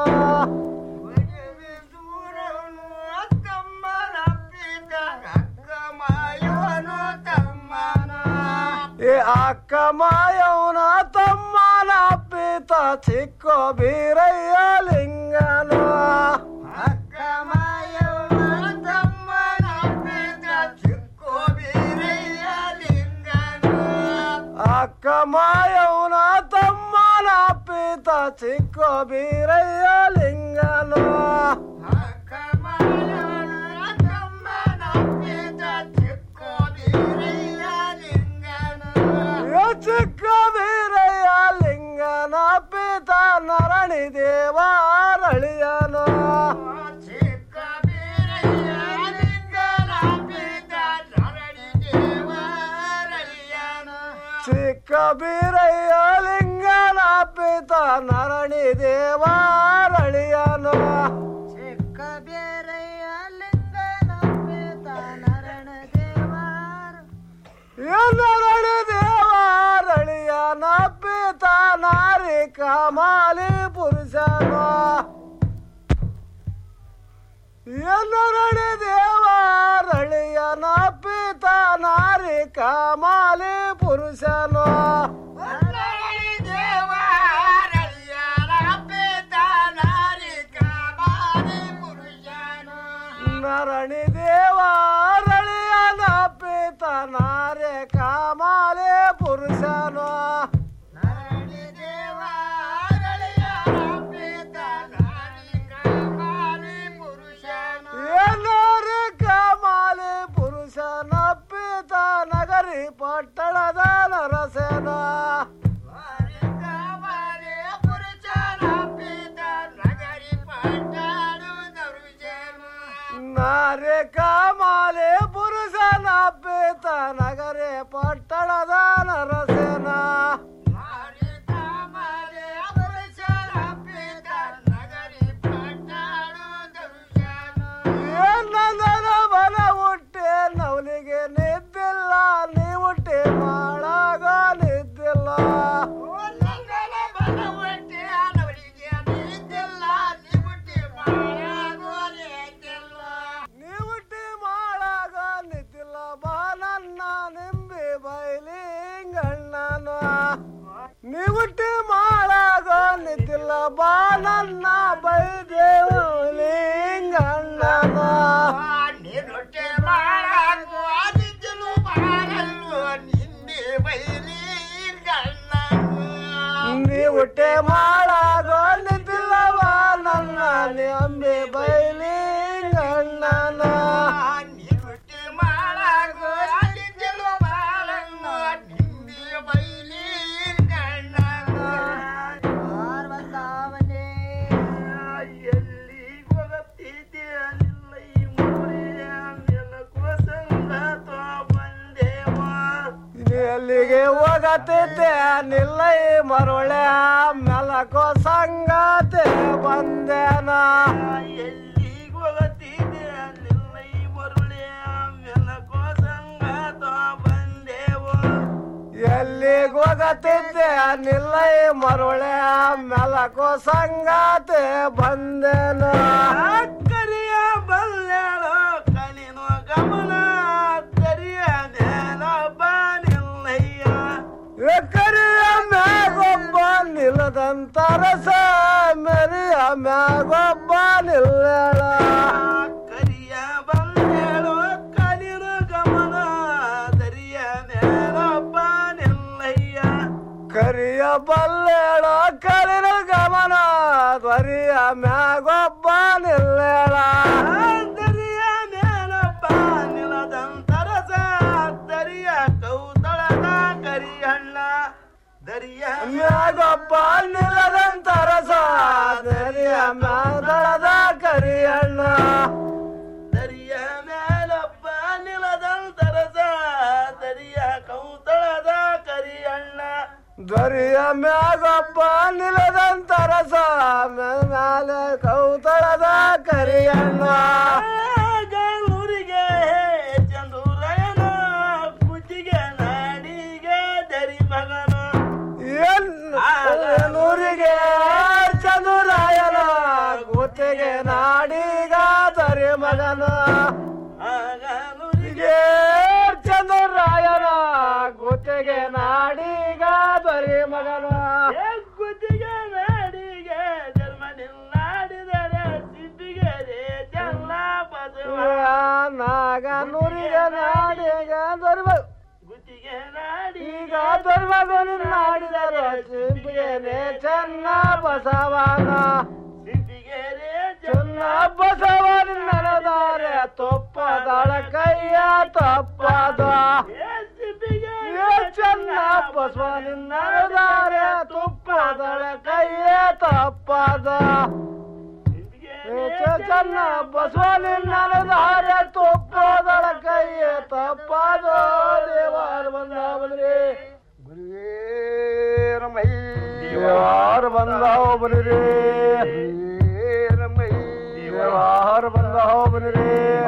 ಏ ಅಕ್ಕ ಮಾಯವನ ತಮ್ಮನ ಪಿತ ಚಿಕ್ಕ ಬೀರಯ್ಯ ಲಿಂಗನೋ ಅಕ್ಕ ಮಾಯವನ ತಮ್ಮನ ಪಿತ ಚಿಕ್ಕ ಬೀರಯ್ಯ ಲಿಂಗನೋ ಅಕ್ಕ ಮಾಯವನ ತಮ್ಮನ ಪಿತ ಚಿಕ್ಕ ಬೀರಯ್ಯ ಲಿಂಗನೋ ಅಕ್ಕ ಮಾಯವನ ತಮ್ಮನ ಪಿತ ಚಿಕ್ಕ ಬೀರಯ್ಯ ಲಿಂಗನೋ ಚಿಕ್ಕ ಬೀರಯ್ಯ ಲಿಂಗನ ಪಿತ ನರಣಿ ದೇವಾರಳಿಯನೋ ಚಿಕ್ಕ ಬೀರಯ್ಯ ಲಿಂಗನ ಪಿತ ನರಣಿ ದೇವಾರಳಿಯನೋ ಚಿಕ್ಕ ಬೀರಯ್ಯ ಲಿಂಗನ ಪಿತ ನರಣಿ ದೇವಾರಳಿಯನೋ ಚಿಕ್ಕ ಬೀರಯ್ಯ ಲಿಂಗನ ಪಿತ ನರಣ ದೇವಾರ ನರಣ ದೇವಾರಳಿಯನ ಪಿತ ನಾರಿ ಕಮಾಲಿ ಪುರುಷನೋ ಎನ್ನರಳಿ ದೇವಾರಳಿಯನ ಪಿತ ನಾರಿ ಕಮಾಲಿ ಪುರುಷನೋ ನರಣಿ ದೇವಾರಳಿಯನ ಪಿತ ನಾರೆ ಕಾಮಾಲೆ ಪುರುಷನೋ ನರಣಿ ದೇವಾರಳಿಯನ ಪಿತ ನಾರಿ ಕಾಮಾಲೆ ಪುರುಷನೋ ಏನಾರೆ ಕಾಮಾಲೆ ಪುರುಷನ ಪಿತ ನಗರಿ ಪಟ್ಟಣದ ನರಸೇನೋ ನಾರೆ ಕಾಮಾಲೆ ಪುರುಷನ ಪಿತ ನಗರೆ ಪಟ್ಟಣದ ನರಸೇನ ನಂದನ ಬಲ ಹುಟ್ಟೆ ನವಲಿಗೆ ನಿದ್ದಿಲ್ಲ ನೀ ಹುಟ್ಟಿ ಮಾಡಾಗ ನಿದ್ದಿಲ್ಲ ನೀ ಹುಟ್ಟಿ ಮಾಡಾಗ ನಿದ್ದಿಲ್ಲ ಬಾ ನನ್ನ ನಿಂಬೆ ಬೈಲಿ ಗಣ್ಣನು ನೀ ಹುಟ್ಟಿ ಮಾಡಾಗ ನಿದ್ದಿಲ್ಲ ಬಾ ನನ್ನ ಬೈದೇವಲಿ ಗಣ್ಣನು ನೀ ಹುಟ್ಟೆ ಮಾಡಾಗ ನಿದ್ದಿಲ್ಲವ ನನ್ನ ನಿಂಬೆ ಬೈಲಿ ಗಣ್ಣನ ಎಲ್ಲಿಗೆ ಹೋಗತ್ತಿದ್ದೆ ನಿಲ್ಲೈ ಮರುಳೆ ಮೆಲಕೋ ಸಂಗತೆ ಬಂದೇನ ಎಲ್ಲಿಗೆ ಹೋಗತ್ತಿದ್ದೆ ನಿಲ್ಲೈ ಮರುಳೆ ಮೆಲಕೋ ಸಂಗತೆ ಬಂದೇನ ಕರಿಯ ಬಲ್ಲೇಳೋ ಕಲಿನೋ ಗಮನ ಕರಿಯ ನೇನ ಬಾನಿಲ್ಲಯ್ಯ ಕರಿಯ ಮ್ಯಾಗೊಬ್ಬ ನಿಲ್ಲದಂತರಸ ಮೆರಿಯ ಮ್ಯಾಗೊಬ್ಬ ನಿಲ್ಲೇಳ ಕರಿಯ ಬಲ್ಲೇಳೋ ಕಲಿನೋ ಗಮನ ದರಿಯ ನೇನೊಬ್ಬ ನಿಲ್ಲಯ್ಯ ಕರಿಯ ಬಲ್ಲೇಳ ಕಲಿನ ಗಮನ ಧ್ವರಿಯ ಮ್ಯಾಗೊಬ್ಬ ನಿಲ್ಲೇಳ ದರಿಯ ಮೇಲೊಬ್ಬ ನಿಲದಂತರಸ ದರಿಯ ಕೌತಳದ ಕರಿಯಣ್ಣ ದರಿಯ ಮ್ಯಾಗೊಬ್ಬ ನಿಲದಂತರಸ ದರಿಯ ಮ್ಯಾದಳದ ಕರಿಯಣ್ಣ ದರಿಯ ಮೇಲೊಬ್ಬ ನಿಲದಂತರಸ ದರಿಯ ಕೌತಳದ ಕರಿಯಣ್ಣ ದರಿಯ ಮ್ಯಾಗೊಬ್ಬ ನಿಲದಂತರಸ ಮ್ಯಾಲೆ ಕೌತಳದ ಕರಿಯಣ್ಣ ಊರಿಗೆ ಚಂದೂರಯನ ಕುಚಿಗೆ ನಾಡಿಗೆ ದರಿ ಮಗನ ನೂರಿಗೆ ಗುತ್ತಿಗೆ ನಾಡಿಗ ದೊರೆ ಮಗನು ಗುತ್ತಿಗೆ ನಾಡಿಗೆ ಜನ್ಮ ನಿಲ್ಲಾಡಿದರೆ ಸಿದ್ದಿಗೆ ಜಲ್ಲ ನಾಗ ನೂರಿಗೆ ನಾಡಿಗೆ ದೊರೆ ಮಗ ಗುತ್ತಿಗೆ ನಾಡಿಗ ದೊರೆ ಮಗನು ನಾಡಿದರೆ ಸಿದ್ದಿಗೆ ಚೆನ್ನ ಬಸವನ ಚೆನ್ನ ಬಸವನ ನನದಾರೆ ತೊಪ್ಪದಳ ಕೈಯ ತಪ್ಪದ ಏ ಚೆನ್ನ ಬಸವನ ನನದಾರೆ ತುಪ್ಪದಳ ಕೈಯ ತಪ್ಪದ ಏ ಚೆನ್ನ ಬಸವನ ನನದಾರೆ ತುಪ್ಪದಳ ಕೈಯ ತಪ್ಪದ ದೇವಾರ ಬಂದಾವಲ್ರಿ ದೇವಾರ ಬಂದಾವ ಬನ್ರಿ ದೇವಾರ ಬಂದಾವ ಬನ್ರಿ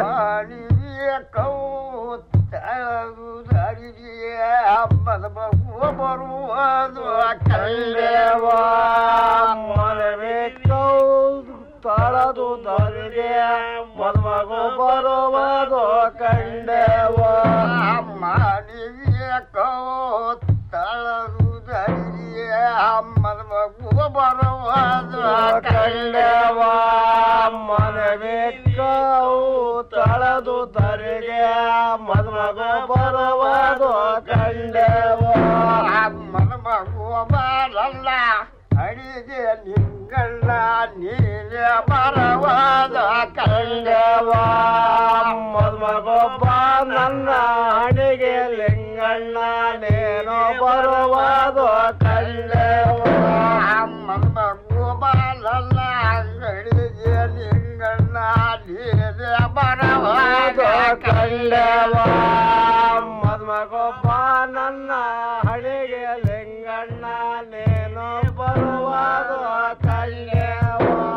ಬರುವುದು ಕಂಡೇವ ಮನವೇ ಕೌದು ತಳದು ಧರಿಗೆ ಮದುಮಗು ಬರುವುದು ಕಂಡೇವ ಮನವಿಯ ಕೌ ತಳದು ಧರಿಗೆ ಮದುಮಗು ಬರುವುದು ಕಂಡೇವ ಮನವೇ ಕೌ ತಳದು ಧರಿಗೆ ಮದುಮಗು ಬರುವುದು ಕಂಡೇವ ಮದುಮಗು ಬರಲ್ಲ ಅಡಿಗೆ ನಿಂಗಣ್ಣ ನೀನೆ ಬರವಾದ ಕಂಡವ ಮದುಮಗೊಬ್ಬ ನನ್ನ ಅಡಿಗೆ ಲಿಂಗಣ್ಣ ನೇನು ಬರುವುದು ಕಂಡವ ಮದುಮಗು ಬರಲ್ಲ ಅಡಿಗೆ ಲಿಂಗಣ್ಣ ನೀನೆ ಬರವಾದ ಕಂಡವ ಮದುಮಗೊಬ್ಬ ನನ್ನ ಹಣಿಗೆ ಲಿಂಗಣ್ಣ ನೇನು ಬರುವುದು ಕಂಡವ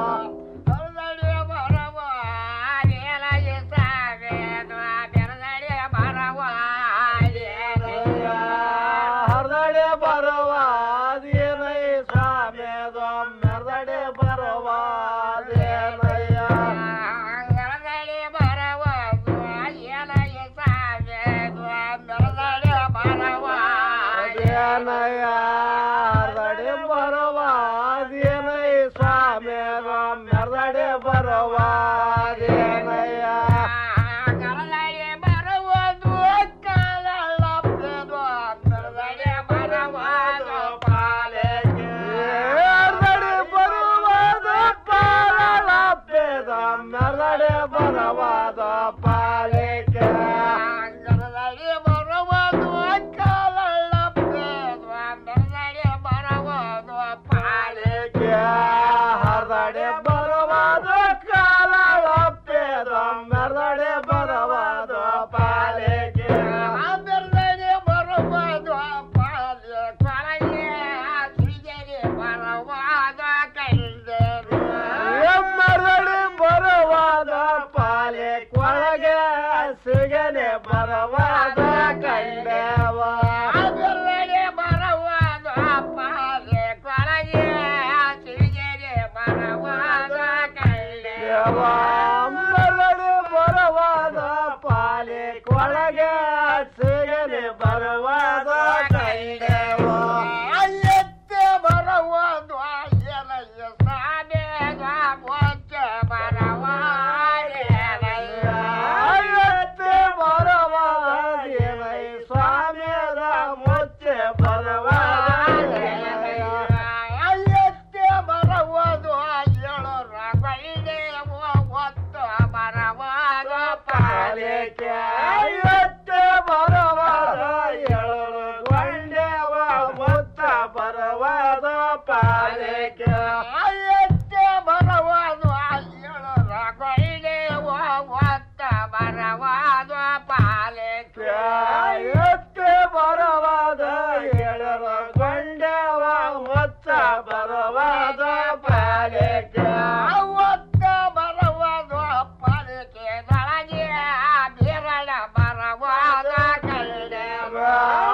ಹರದಡೆ ಬರುವ ಅದೇನೈ ಸ್ವಾಮಿದು ಮೆರದಡೆ ಬರುವ ಅದೇನಯ್ಯ ಅದೇನಯ್ಯ ಹರದಡೆ ಬರುವ ಅದೇನೈ ಸ್ವಾಮಿದು ಮೆರದಡೆ ಬರುವ ಅದೇನಯ್ಯ ಮೆರದಡೆ ಬರುವುದು ಪಾಲಪ್ಪೆದ ಮೆರದಡೆ ಬರುವುದು ಪಾಲಿಕೆ ಬರುವುದು ಪಾಲಿಕೆ ಹರದಡೆ ಬರುವುದು ಕಾಲಪ್ಪೆದ ಮೆರದಡೆ ಬರುವುದು ಪಾಲಿಕೆ ಮೆರದಡೆ ಬರುವುದು ಎಮ್ಮರಡಿ ಬರುವಾದ ಪಾಲೆ ಕೊಳಗೆ ಸಿಗನೆ ಬರುವಾದ ಕಂಡವ ಬರುವಾದ ಪಾಲೆ ಕೊಳಗೆ ಸಿಗನೆ ಬರುವಾದ ಕಂಡವ